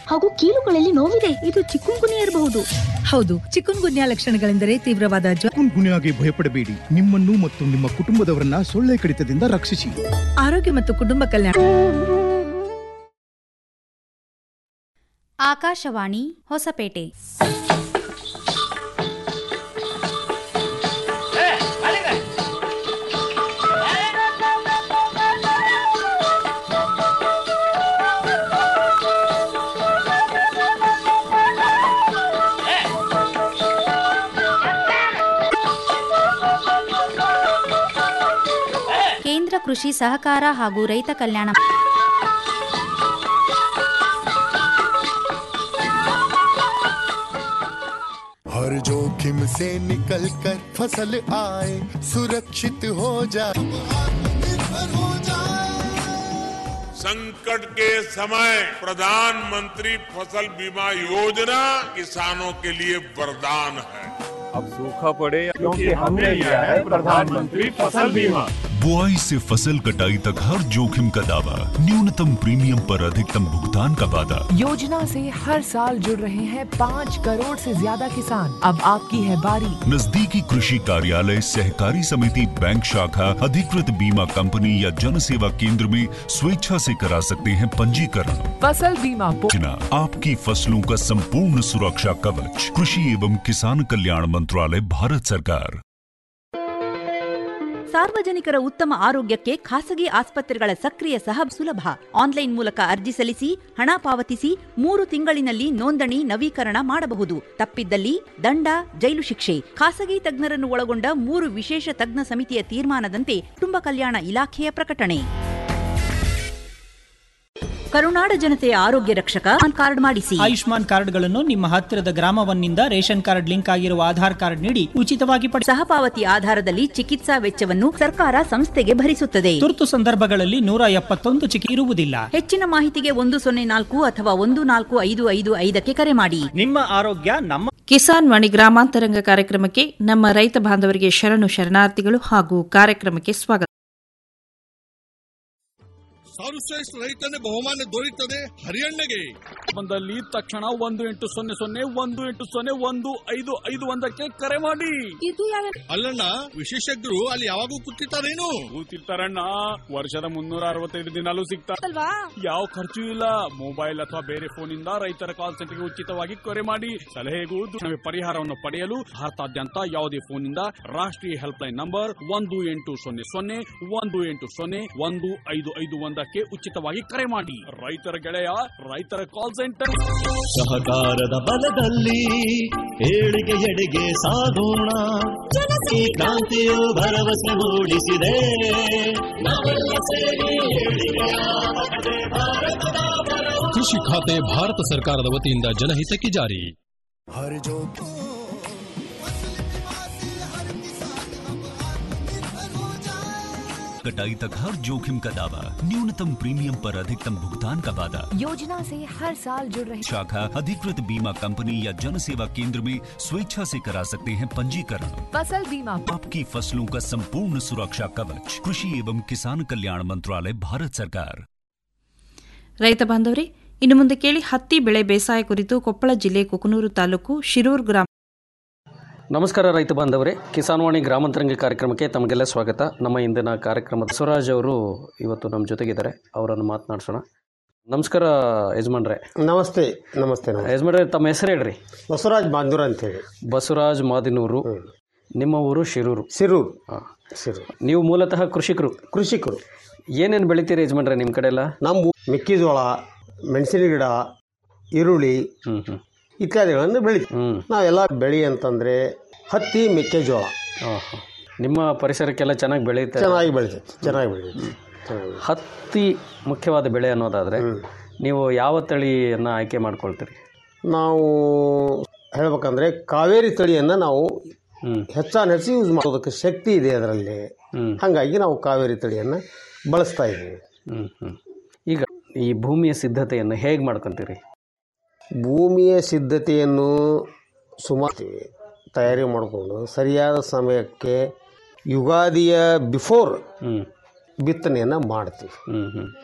ಹಾಗೂ ಕೀಲುಗಳಲ್ಲಿ ನೋವಿದೆ ಇದು ಚಿಕ್ಕುಂಗುನಿ ಇರಬಹುದು ಹೌದು ಚಿಕುನ್ ಗುನ್ಯಾ ಲಕ್ಷಣಗಳೆಂದರೆ ತೀವ್ರವಾದ ಜ್ವರ ಚಿಕುನ್ ಗುನ್ಯಾಗೆ ಭಯಪಡಬೇಡಿ ನಿಮ್ಮನ್ನು ಮತ್ತು ನಿಮ್ಮ ಕುಟುಂಬದವರನ್ನ ಸೊಳ್ಳೆ ಕಡಿತದಿಂದ ರಕ್ಷಿಸಿ ಆರೋಗ್ಯ ಮತ್ತು ಕುಟುಂಬ ಕಲ್ಯಾಣ ಆಕಾಶವಾಣಿ ಹೊಸಪೇಟೆ ಕೇಂದ್ರ ಕೃಷಿ ಸಹಕಾರ ಹಾಗೂ ರೈತ ಕಲ್ಯಾಣ हर जोखिम से निकल कर फसल आए सुरक्षित हो जाए आत्मनिर्भर हो जाए संकट के समय प्रधानमंत्री फसल बीमा योजना किसानों के लिए वरदान है अब सूखा पड़े क्योंकि हमने लिया है प्रधानमंत्री फसल बीमा बुआई से फसल कटाई तक हर जोखिम का दावा न्यूनतम प्रीमियम पर अधिकतम भुगतान का वादा योजना से हर साल जुड़ रहे हैं पाँच करोड़ से ज्यादा किसान अब आपकी है बारी नजदीकी कृषि कार्यालय सहकारी समिति बैंक शाखा अधिकृत बीमा कंपनी या जन सेवा केंद्र में स्वेच्छा से करा सकते हैं पंजीकरण फसल बीमा पो- योजना आपकी फसलों का संपूर्ण सुरक्षा कवच कृषि एवं किसान कल्याण मंत्रालय भारत सरकार ಸಾರ್ವಜನಿಕರ ಉತ್ತಮ ಆರೋಗ್ಯಕ್ಕೆ ಖಾಸಗಿ ಆಸ್ಪತ್ರೆಗಳ ಸಕ್ರಿಯ ಸಹ ಸುಲಭ ಆನ್ಲೈನ್ ಮೂಲಕ ಅರ್ಜಿ ಸಲ್ಲಿಸಿ ಹಣ ಪಾವತಿಸಿ ಮೂರು ತಿಂಗಳಿನಲ್ಲಿ ನೋಂದಣಿ ನವೀಕರಣ ಮಾಡಬಹುದು ತಪ್ಪಿದ್ದಲ್ಲಿ ದಂಡ ಜೈಲು ಶಿಕ್ಷೆ ಖಾಸಗಿ ತಜ್ಞರನ್ನು ಒಳಗೊಂಡ ಮೂರು ವಿಶೇಷ ತಜ್ಞ ಸಮಿತಿಯ ತೀರ್ಮಾನದಂತೆ ಕುಟುಂಬ ಕಲ್ಯಾಣ ಇಲಾಖೆಯ ಪ್ರಕಟಣೆ ಕರುನಾಡ ಜನತೆಯ ಆರೋಗ್ಯ ರಕ್ಷಕ ಕಾರ್ಡ್ ಮಾಡಿಸಿ ಆಯುಷ್ಮಾನ್ ಕಾರ್ಡ್ಗಳನ್ನು ನಿಮ್ಮ ಹತ್ತಿರದ ಗ್ರಾಮವನ್ನಿಂದ ರೇಷನ್ ಕಾರ್ಡ್ ಲಿಂಕ್ ಆಗಿರುವ ಆಧಾರ್ ಕಾರ್ಡ್ ನೀಡಿ ಉಚಿತವಾಗಿ ಪಡೆಯ ಸಹಪಾವತಿ ಆಧಾರದಲ್ಲಿ ಚಿಕಿತ್ಸಾ ವೆಚ್ಚವನ್ನು ಸರ್ಕಾರ ಸಂಸ್ಥೆಗೆ ಭರಿಸುತ್ತದೆ ತುರ್ತು ಸಂದರ್ಭಗಳಲ್ಲಿ ನೂರ ಎಪ್ಪತ್ತೊಂದು ಚಿಕಿ ಇರುವುದಿಲ್ಲ ಹೆಚ್ಚಿನ ಮಾಹಿತಿಗೆ ಒಂದು ಸೊನ್ನೆ ನಾಲ್ಕು ಅಥವಾ ಒಂದು ನಾಲ್ಕು ಐದು ಐದು ಐದಕ್ಕೆ ಕರೆ ಮಾಡಿ ನಿಮ್ಮ ಆರೋಗ್ಯ ನಮ್ಮ ಕಿಸಾನ್ ವಾಣಿ ಗ್ರಾಮಾಂತರಂಗ ಕಾರ್ಯಕ್ರಮಕ್ಕೆ ನಮ್ಮ ರೈತ ಬಾಂಧವರಿಗೆ ಶರಣು ಶರಣಾರ್ಥಿಗಳು ಹಾಗೂ ಕಾರ್ಯಕ್ರಮಕ್ಕೆ ಸ್ವಾಗತ ಸರ್ವಶ್ರೇಷ್ಠ ರೈತನ ಬಹುಮಾನ ದೊರೆಯುತ್ತದೆ ಹರಿಯಣ್ಣಗೆ ಬಂದಲ್ಲಿ ತಕ್ಷಣ ಒಂದು ಎಂಟು ಸೊನ್ನೆ ಸೊನ್ನೆ ಒಂದು ಎಂಟು ಸೊನ್ನೆ ಒಂದು ಐದು ಐದು ಒಂದಕ್ಕೆ ಕರೆ ಮಾಡಿ ಇದು ಯಾವ ಅಲ್ಲಣ್ಣ ವಿಶೇಷಜ್ಞರು ಅಲ್ಲಿ ಯಾವಾಗೂ ಕೂತಿರ್ತಾರೇನು ಕೂತಿರ್ತಾರಣ್ಣ ವರ್ಷದ ಮುನ್ನೂರ ಅರವತ್ತೈದು ದಿನಾಲೂ ಸಿಗ್ತಾರಲ್ವಾ ಯಾವ ಖರ್ಚು ಇಲ್ಲ ಮೊಬೈಲ್ ಅಥವಾ ಬೇರೆ ಫೋನ್ ಇಂದ ರೈತರ ಕಾಲ್ ಸೆಂಟರ್ಗೆ ಉಚಿತವಾಗಿ ಕರೆ ಮಾಡಿ ಸಲಹೆಗೂ ದು- ಪರಿಹಾರವನ್ನು ಪಡೆಯಲು ಭಾರತಾದ್ಯಂತ ಯಾವುದೇ ಫೋನ್ ಇಂದ ರಾಷ್ಟ್ರೀಯ ಹೆಲ್ಪ್ ಲೈನ್ ನಂಬರ್ ಒಂದು ಎಂಟು ಸೊನ್ನೆ ಸೊನ್ನೆ ಒಂದು ಎಂಟು ಸೊನ್ನೆ ಒಂದು ಐದು ಐದು ಒಂದಕ್ಕೆ ಉಚಿತವಾಗಿ ಕರೆ ಮಾಡಿ ರೈತರ ಗೆಳೆಯ ರೈತರ ಕಾಲ್ ಸೆಂಟರ್ ಸಹಕಾರದ ಬಲದಲ್ಲಿ ಏಳಿಗೆ ಎಡೆಗೆ ಸಾಗೋಣ ಈ ಕ್ರಾಂತಿಯು ಭರವಸೆ ಮೂಡಿಸಿದೆ ನಾವೆಲ್ಲ ಸೇರಿ ಏಳಿಗೆಯ ಪಥಕ್ಕೆ ಭಾರತದ ಬರವು. ಕೃಷಿ ಖಾತೆ ಭಾರತ ಸರ್ಕಾರದ ವತಿಯಿಂದ ಜನಹಿತಕ್ಕೆ ಜಾರಿ हर जोखिम कटाई तक हर जोखिम का दावा न्यूनतम प्रीमियम पर अधिकतम भुगतान का वादा योजना से हर साल जुड़ रहे शाखा अधिकृत बीमा कंपनी या जन सेवा केंद्र में स्वेच्छा से करा सकते हैं पंजीकरण फसल बीमा आपकी फसलों का संपूर्ण सुरक्षा कवच कृषि एवं किसान कल्याण मंत्रालय भारत सरकार ರೈತ ಬಾಂಧವರೇ ಇನ್ನು ಮುಂದೆ ಕೇಳಿ ಹತ್ತಿ ಬೆಳೆ ಬೇಸಾಯ ಕುರಿತು ಕೊಪ್ಪಳ ಜಿಲ್ಲೆ ಕುಕನೂರು ತಾಲೂಕು ಶಿರೂರು ಗ್ರಾಮ ನಮಸ್ಕಾರ ರೈತ ಬಾಂಧವರೇ ಕಿಸಾನ್ವಾಣಿ ಗ್ರಾಮಾಂತರಂಗ ಕಾರ್ಯಕ್ರಮಕ್ಕೆ ತಮಗೆಲ್ಲ ಸ್ವಾಗತ ನಮ್ಮ ಇಂದಿನ ಕಾರ್ಯಕ್ರಮದ ಬಸವರಾಜ್ ಅವರು ಇವತ್ತು ನಮ್ಮ ಜೊತೆಗಿದ್ದಾರೆ ಅವರನ್ನು ಮಾತನಾಡ್ಸೋಣ ನಮಸ್ಕಾರ ಯಜಮಾನ್ರೆ ನಮಸ್ತೆ ನಮಸ್ತೆ ನಮಸ್ತೆ. ಯಜಮಾನ್ರೆ ತಮ್ಮ ಹೆಸರು ಹೇಳ್ರಿ ಬಸವರಾಜ್ ಬಾಂದೂರ್ ಅಂತೇಳಿ ಬಸವರಾಜ್ ಮಾದಿನೂರು ನಿಮ್ಮ ಊರು ಶಿರೂರು ಸಿರೂರು ಹಾಂ ಸಿರೂರು ನೀವು ಮೂಲತಃ ಕೃಷಿಕರು ಕೃಷಿಕರು ಏನೇನು ಬೆಳಿತೀರಿ ಯಜಮಾನ್ರೆ ನಿಮ್ಮ ಕಡೆ ಎಲ್ಲ ನಮ್ಮ ಮೆಕ್ಕೆಜೋಳ ಮೆಣಸಿನ ಗಿಡ ಈರುಳ್ಳಿ ಇತ್ಯಾದಿಗಳನ್ನು ಬೆಳಿತೀವಿ ನಾವೆಲ್ಲ ಬೆಳೆ ಅಂತಂದರೆ ಹತ್ತಿ ಮೆಕ್ಕೆಜೋಳ ನಿಮ್ಮ ಪರಿಸರಕ್ಕೆಲ್ಲ ಚೆನ್ನಾಗಿ ಬೆಳೆಯುತ್ತೆ ಚೆನ್ನಾಗಿ ಬೆಳಿತೈತಿ ಚೆನ್ನಾಗಿ ಬೆಳಿತೈತಿ ಚೆನ್ನಾಗಿ ಬೆಳಿತೈತಿ. ಹತ್ತಿ ಮುಖ್ಯವಾದ ಬೆಳೆ ಅನ್ನೋದಾದರೆ ನೀವು ಯಾವ ತಳಿಯನ್ನು ಆಯ್ಕೆ ಮಾಡ್ಕೊಳ್ತೀರಿ ನಾವು ಹೇಳ್ಬೇಕಂದ್ರೆ ಕಾವೇರಿ ತಳಿಯನ್ನು ನಾವು ಹೆಚ್ಚಾನ್ ಹೆಚ್ಚು ಯೂಸ್ ಮಾಡೋದಕ್ಕೆ ಶಕ್ತಿ ಇದೆ ಅದರಲ್ಲಿ ಹಾಗಾಗಿ ನಾವು ಕಾವೇರಿ ತಳಿಯನ್ನು ಬಳಸ್ತಾ ಇದ್ದೀವಿ ಹ್ಮ್, ಹ್ಮ್. ಈಗ ಈ ಭೂಮಿಯ ಸಿದ್ಧತೆಯನ್ನು ಹೇಗೆ ಮಾಡ್ಕೊಂತೀರಿ ಭೂಮಿಯ ಸಿದ್ಧತೆಯನ್ನು ಸುಮಾರು ತಯಾರಿ ಮಾಡಿಕೊಂಡು ಸರಿಯಾದ ಸಮಯಕ್ಕೆ ಯುಗಾದಿಯ ಬಿಫೋರ್ ಬಿತ್ತನೆಯನ್ನು ಮಾಡ್ತೀವಿ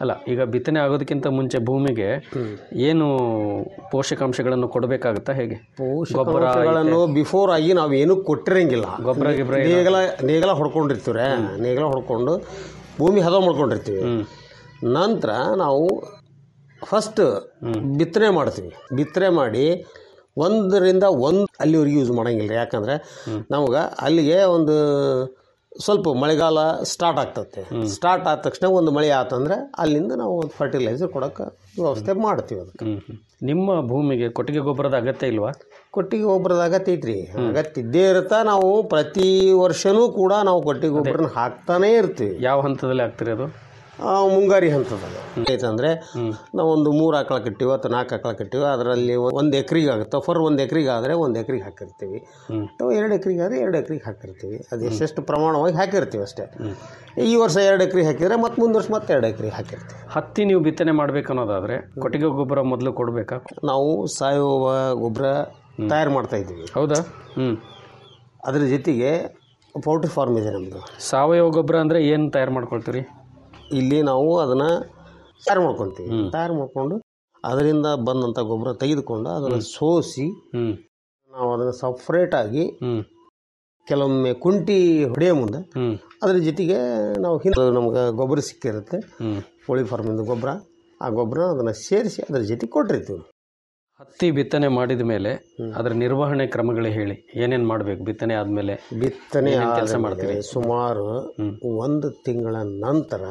ಅಲ್ಲ ಈಗ ಬಿತ್ತನೆ ಆಗೋದಕ್ಕಿಂತ ಮುಂಚೆ ಭೂಮಿಗೆ ಏನು ಪೋಷಕಾಂಶಗಳನ್ನು ಕೊಡಬೇಕಾಗುತ್ತಾ ಹೇಗೆ ಗೊಬ್ಬರ ಪೋಷಕಾಂಶಗಳನ್ನು ಬಿಫೋರ್ ಆಗಿ ನಾವು ಏನೂ ಕೊಟ್ಟಿರಂಗಿಲ್ಲ ಗೊಬ್ಬರ ಗಿಬ್ಬರ ಏನು? ನೇಗಲ ನೇಗಲ ಹೊಡ್ಕೊಂಡಿರ್ತೀವ್ರೆ ನೇಗಲ ಹೊಡ್ಕೊಂಡು ಭೂಮಿ ಹದ ಮಾಡ್ಕೊಂಡಿರ್ತೀವಿ ನಂತರ ನಾವು ಫಸ್ಟ್ ಬಿತ್ತನೆ ಮಾಡ್ತೀವಿ ಬಿತ್ತನೆ ಮಾಡಿ ಒಂದರಿಂದ ಒಂದು ಅಲ್ಲಿವರೆಗೆ ಯೂಸ್ ಮಾಡಂಗಿಲ್ಲ ಯಾಕಂದರೆ ನಮಗೆ ಅಲ್ಲಿಗೆ ಒಂದು ಸ್ವಲ್ಪ ಮಳೆಗಾಲ ಸ್ಟಾರ್ಟ್ ಆಗ್ತತೆ ಸ್ಟಾರ್ಟ್ ಆದ ತಕ್ಷಣ ಒಂದು ಮಳೆ ಆತಂದ್ರೆ ಅಲ್ಲಿಂದ ನಾವು ಒಂದು ಫರ್ಟಿಲೈಸರ್ ಕೊಡೋಕೆ ವ್ಯವಸ್ಥೆ ಮಾಡ್ತೀವಿ ಅದಕ್ಕೆ ನಿಮ್ಮ ಭೂಮಿಗೆ ಕೊಟ್ಟಿಗೆ ಗೊಬ್ಬರದ ಅಗತ್ಯ ಇಲ್ವಾ ಕೊಟ್ಟಿಗೆ ಗೊಬ್ಬರದ ಅಗತ್ಯ ಐತ್ರಿ ಅಗತ್ಯ ಇದ್ದೇ ಇರುತ್ತಾ ನಾವು ಪ್ರತಿ ವರ್ಷನೂ ಕೂಡ ನಾವು ಕೊಟ್ಟಿಗೆ ಗೊಬ್ಬರನ ಹಾಕ್ತಾನೇ ಇರ್ತೀವಿ ಯಾವ ಹಂತದಲ್ಲಿ ಹಾಕ್ತೀರಿ ಅದು ಆ, ಮುಂಗಾರಿ ಹಂತದಾಗ ಐತಂದ್ರೆ ನಾವು ಒಂದು ಮೂರು ಆಕಳ ಕಟ್ಟಿವಿ ಅಥವಾ ನಾಲ್ಕು ಆಕಳ ಕಟ್ಟಿವಿ ಅದರಲ್ಲಿ ಒಂದು ಎಕ್ರಿಗೆ ಆಗುತ್ತೆ ಫರ್ ಒಂದು ಎಕ್ರಿಗೆ ಆದರೆ ಒಂದು ಎಕ್ರಿಗೆ ಹಾಕಿರ್ತೀವಿ ಅಥವಾ ಎರಡು ಎಕ್ರಿಗೆ ಆದರೆ ಎರಡು ಎಕ್ರಿಗೆ ಹಾಕಿರ್ತೀವಿ ಅದು ಎಷ್ಟೆಷ್ಟು ಪ್ರಮಾಣವಾಗಿ ಹಾಕಿರ್ತೀವಿ ಅಷ್ಟೇ ಈ ವರ್ಷ ಎರಡು ಎಕ್ರಿಗೆ ಹಾಕಿದರೆ ಮತ್ತೆ ಮುಂದೆ ವರ್ಷ ಮತ್ತೆ ಎರಡು ಎಕ್ರಿಗೆ ಹಾಕಿರ್ತೀವಿ ಹತ್ತಿ ನೀವು ಬಿತ್ತನೆ ಮಾಡ್ಬೇಕನ್ನೋದಾದ್ರೆ ಕೊಟ್ಟಿಗೆ ಗೊಬ್ಬರ ಮೊದಲು ಕೊಡಬೇಕಾ ನಾವು ಸಾವಯವ ಗೊಬ್ಬರ ತಯಾರು ಮಾಡ್ತಾ ಇದ್ದೀವಿ ಹೌದಾ ಹ್ಞೂ ಅದ್ರ ಜೊತೆಗೆ ಪೌಲ್ಟ್ರಿ ಫಾರ್ಮ್ ಇದೆ ನಮ್ಮದು ಸಾವಯವ ಗೊಬ್ಬರ ಅಂದರೆ ಏನು ತಯಾರು ಮಾಡ್ಕೊಳ್ತೀರಿ ಇಲ್ಲಿ ನಾವು ಅದನ್ನು ತಯಾರು ಮಾಡ್ಕೊತೀವಿ ತಯಾರು ಮಾಡ್ಕೊಂಡು ಅದರಿಂದ ಬಂದಂಥ ಗೊಬ್ಬರ ತೆಗೆದುಕೊಂಡು ಅದನ್ನು ಸೋಸಿ ನಾವು ಅದನ್ನು ಸಪ್ರೇಟಾಗಿ ಕೆಲವೊಮ್ಮೆ ಕುಂಟಿ ಹೊಡೆಯೋ ಮುಂದೆ ಅದ್ರ ಜೊತೆಗೆ ನಾವು ಹಿಂದೆ ನಮ್ಗೆ ಗೊಬ್ಬರ ಸಿಕ್ಕಿರುತ್ತೆ ಕೋಳಿ ಫಾರ್ಮಿಂದ ಗೊಬ್ಬರ ಆ ಗೊಬ್ಬರ ಅದನ್ನು ಸೇರಿಸಿ ಅದ್ರ ಜೊತೆ ಕೊಟ್ಟಿರ್ತೀವಿ ಹತ್ತಿ ಬಿತ್ತನೆ ಮಾಡಿದ ಮೇಲೆ ಅದರ ನಿರ್ವಹಣೆ ಕ್ರಮಗಳು ಹೇಳಿ ಏನೇನು ಮಾಡಬೇಕು ಬಿತ್ತನೆ ಆದಮೇಲೆ ಬಿತ್ತನೆ ಕೆಲಸ ಆದ್ಮೇಲೆ ಮಾಡ್ತೀರಿ ಸುಮಾರು ಒಂದು ತಿಂಗಳ ನಂತರ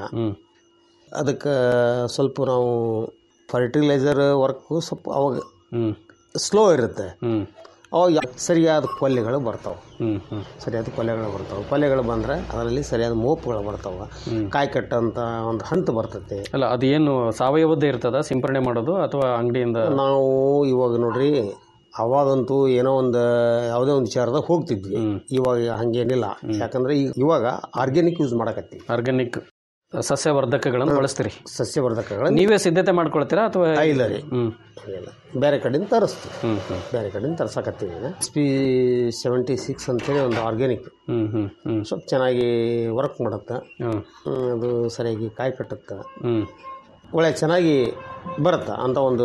ಅದಕ್ಕೆ ಸ್ವಲ್ಪ ನಾವು ಫರ್ಟಿಲೈಸರ್ ವರ್ಕು ಸ್ವಲ್ಪ ಅವಾಗ ಸ್ಲೋ ಇರುತ್ತೆ ಅವಾಗ ಯಾ- ಸರಿಯಾದ ಕೊಲ್ಲೆಗಳು ಬರ್ತಾವೆ ಸರಿಯಾದ ಕೊಲ್ಲೆಗಳು ಬರ್ತಾವೆ ಕೊಲ್ಲೆಗಳು ಬಂದರೆ ಅದರಲ್ಲಿ ಸರಿಯಾದ ಮೋಪುಗಳು ಬರ್ತಾವೆ ಕಾಯಿ ಕಟ್ಟಂತ ಒಂದು ಹಂತ ಬರ್ತೈತೆ ಅಲ್ಲ ಅದು ಏನು ಸಾವಯವದ್ದೇ ಇರ್ತದ ಸಿಂಪರಣೆ ಮಾಡೋದು ಅಥವಾ ಅಂಗಡಿಯಿಂದ ನಾವು ಇವಾಗ ನೋಡ್ರಿ ಅವಾಗಂತೂ ಏನೋ ಒಂದು ಯಾವುದೇ ಒಂದು ವಿಚಾರದಾಗ ಹೋಗ್ತಿದ್ವಿ ಇವಾಗ ಹಂಗೇನಿಲ್ಲ ಯಾಕಂದ್ರೆ ಈಗ ಇವಾಗ ಆರ್ಗ್ಯಾನಿಕ್ ಯೂಸ್ ಮಾಡಕತ್ತೀವಿ ಆರ್ಗ್ಯಾನಿಕ್ ಸಸ್ಯವರ್ಧಕಗಳನ್ನು ಬಳಸ್ತೀರಿ ಸಸ್ಯವರ್ಧಕಗಳನ್ನು ನೀವೇ ಸಿದ್ಧತೆ ಮಾಡ್ಕೊಳ್ತೀರಾ ಅಥವಾ ಇಲ್ಲ ರೀ ಹ್ಞೂ ಇಲ್ಲ ಬೇರೆ ಕಡೆಯಿಂದ ತರಿಸ್ತೀವಿ ಬೇರೆ ಕಡೆಯಿಂದ ತರ್ಸಕತ್ತೀವಿ ಎಸ್ ಪಿ ಸೆವೆಂಟಿ ಸಿಕ್ಸ್ ಅಂತೇಳಿ ಒಂದು ಆರ್ಗ್ಯಾನಿಕ್ ಹ್ಞೂ ಹ್ಞೂ ಹ್ಞೂ ಸ್ವಲ್ಪ ಚೆನ್ನಾಗಿ ವರ್ಕ್ ಮಾಡುತ್ತೆ ಹ್ಞೂ ಹ್ಮ್, ಅದು ಸರಿಯಾಗಿ ಕಾಯಿ ಕಟ್ಟುತ್ತೆ ಹ್ಞೂ ಒಳ್ಳೆ ಚೆನ್ನಾಗಿ ಬರುತ್ತೆ ಅಂತ ಒಂದು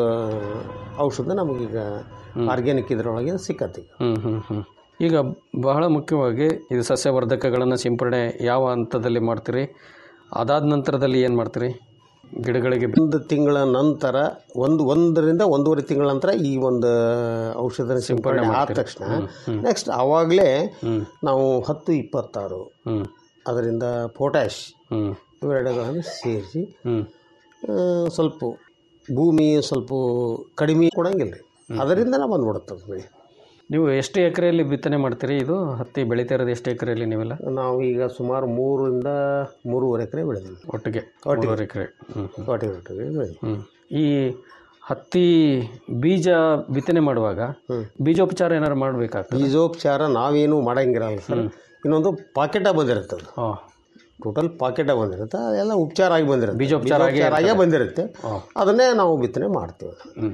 ಔಷಧ ನಮಗೀಗ ಆರ್ಗ್ಯಾನಿಕ್ ಇದರೊಳಗೆ ಸಿಕ್ಕತ್ತೆ ಈಗ ಹ್ಞೂ ಹ್ಞೂ ಹ್ಞೂ ಈಗ ಬಹಳ ಮುಖ್ಯವಾಗಿ ಇದು ಸಸ್ಯವರ್ಧಕಗಳನ್ನು ಸಿಂಪರಣೆ ಯಾವ ಹಂತದಲ್ಲಿ ಮಾಡ್ತೀರಿ ಅದಾದ ನಂತರದಲ್ಲಿ ಏನು ಮಾಡ್ತೀರಿ ಗಿಡಗಳಿಗೆ ಒಂದು ತಿಂಗಳ ನಂತರ ಒಂದು ಒಂದರಿಂದ ಒಂದೂವರೆ ತಿಂಗಳ ನಂತರ ಈ ಒಂದು ಔಷಧ ಸಿಂಪರಣೆ ಆದ ಮಾಡ್ತೀರಿ. ತಕ್ಷಣ ನೆಕ್ಸ್ಟ್ ಆವಾಗಲೇ ನಾವು ಹತ್ತು ಇಪ್ಪತ್ತಾರು ಅದರಿಂದ ಪೊಟ್ಯಾಶ್ ಇವೆರಡುಗಳನ್ನು ಸೇರಿಸಿ ಸ್ವಲ್ಪ ಭೂಮಿ ಸ್ವಲ್ಪ ಕಡಿಮೆ ಕೊಡಂಗಿಲ್ಲ ರೀ ಅದರಿಂದನೇ ಬಂದ್ಬಿಡುತ್ತೆ ಅದು ಬೆಳೆ ನೀವು ಎಷ್ಟು ಎಕರೆಯಲ್ಲಿ ಬಿತ್ತನೆ ಮಾಡ್ತೀರಿ ಇದು ಹತ್ತಿ ಬೆಳೀತಾ ಇರೋದು ಎಷ್ಟು ಎಕರೆಯಲ್ಲಿ ನೀವೆಲ್ಲ ನಾವು ಈಗ ಸುಮಾರು ಮೂರರಿಂದ ಮೂರುವರೆ ಎಕರೆ ಬೆಳೆದಿವಿ ಒಟ್ಟಿಗೆ ಒಟ್ಟಿಗೆ. ಮೂರುವರೆ ಎಕರೆ ಹ್ಞೂ ಒಟ್ಟಿಗೆ ಒಟ್ಟಿಗೆ ಬೆಳೆದಿವಿ ಹ್ಞೂ ಈ ಹತ್ತಿ ಬೀಜ ಬಿತ್ತನೆ ಮಾಡುವಾಗ ಬೀಜೋಪಚಾರ ಏನಾದ್ರು ಮಾಡಬೇಕಾಗ್ತದೆ ಬೀಜೋಪಚಾರ ನಾವೇನು ಮಾಡಂಗಿರಲ್ಲ ಸರ್ ಇನ್ನೊಂದು ಪಾಕೆಟ ಬಂದಿರುತ್ತೆ ಅದು ಟೋಟಲ್ ಪಾಕೆಟ ಬಂದಿರುತ್ತೆ ಅದೆಲ್ಲ ಉಪಚಾರ ಆಗಿ ಬಂದಿರುತ್ತೆ ಬೀಜೋಪಚಾರ ಆಗೇ ಆಗೇ ಇರ್ತದೆ. ಬಂದಿರುತ್ತೆ ಅದನ್ನೇ ನಾವು ಬಿತ್ತನೆ ಮಾಡ್ತೀವಿ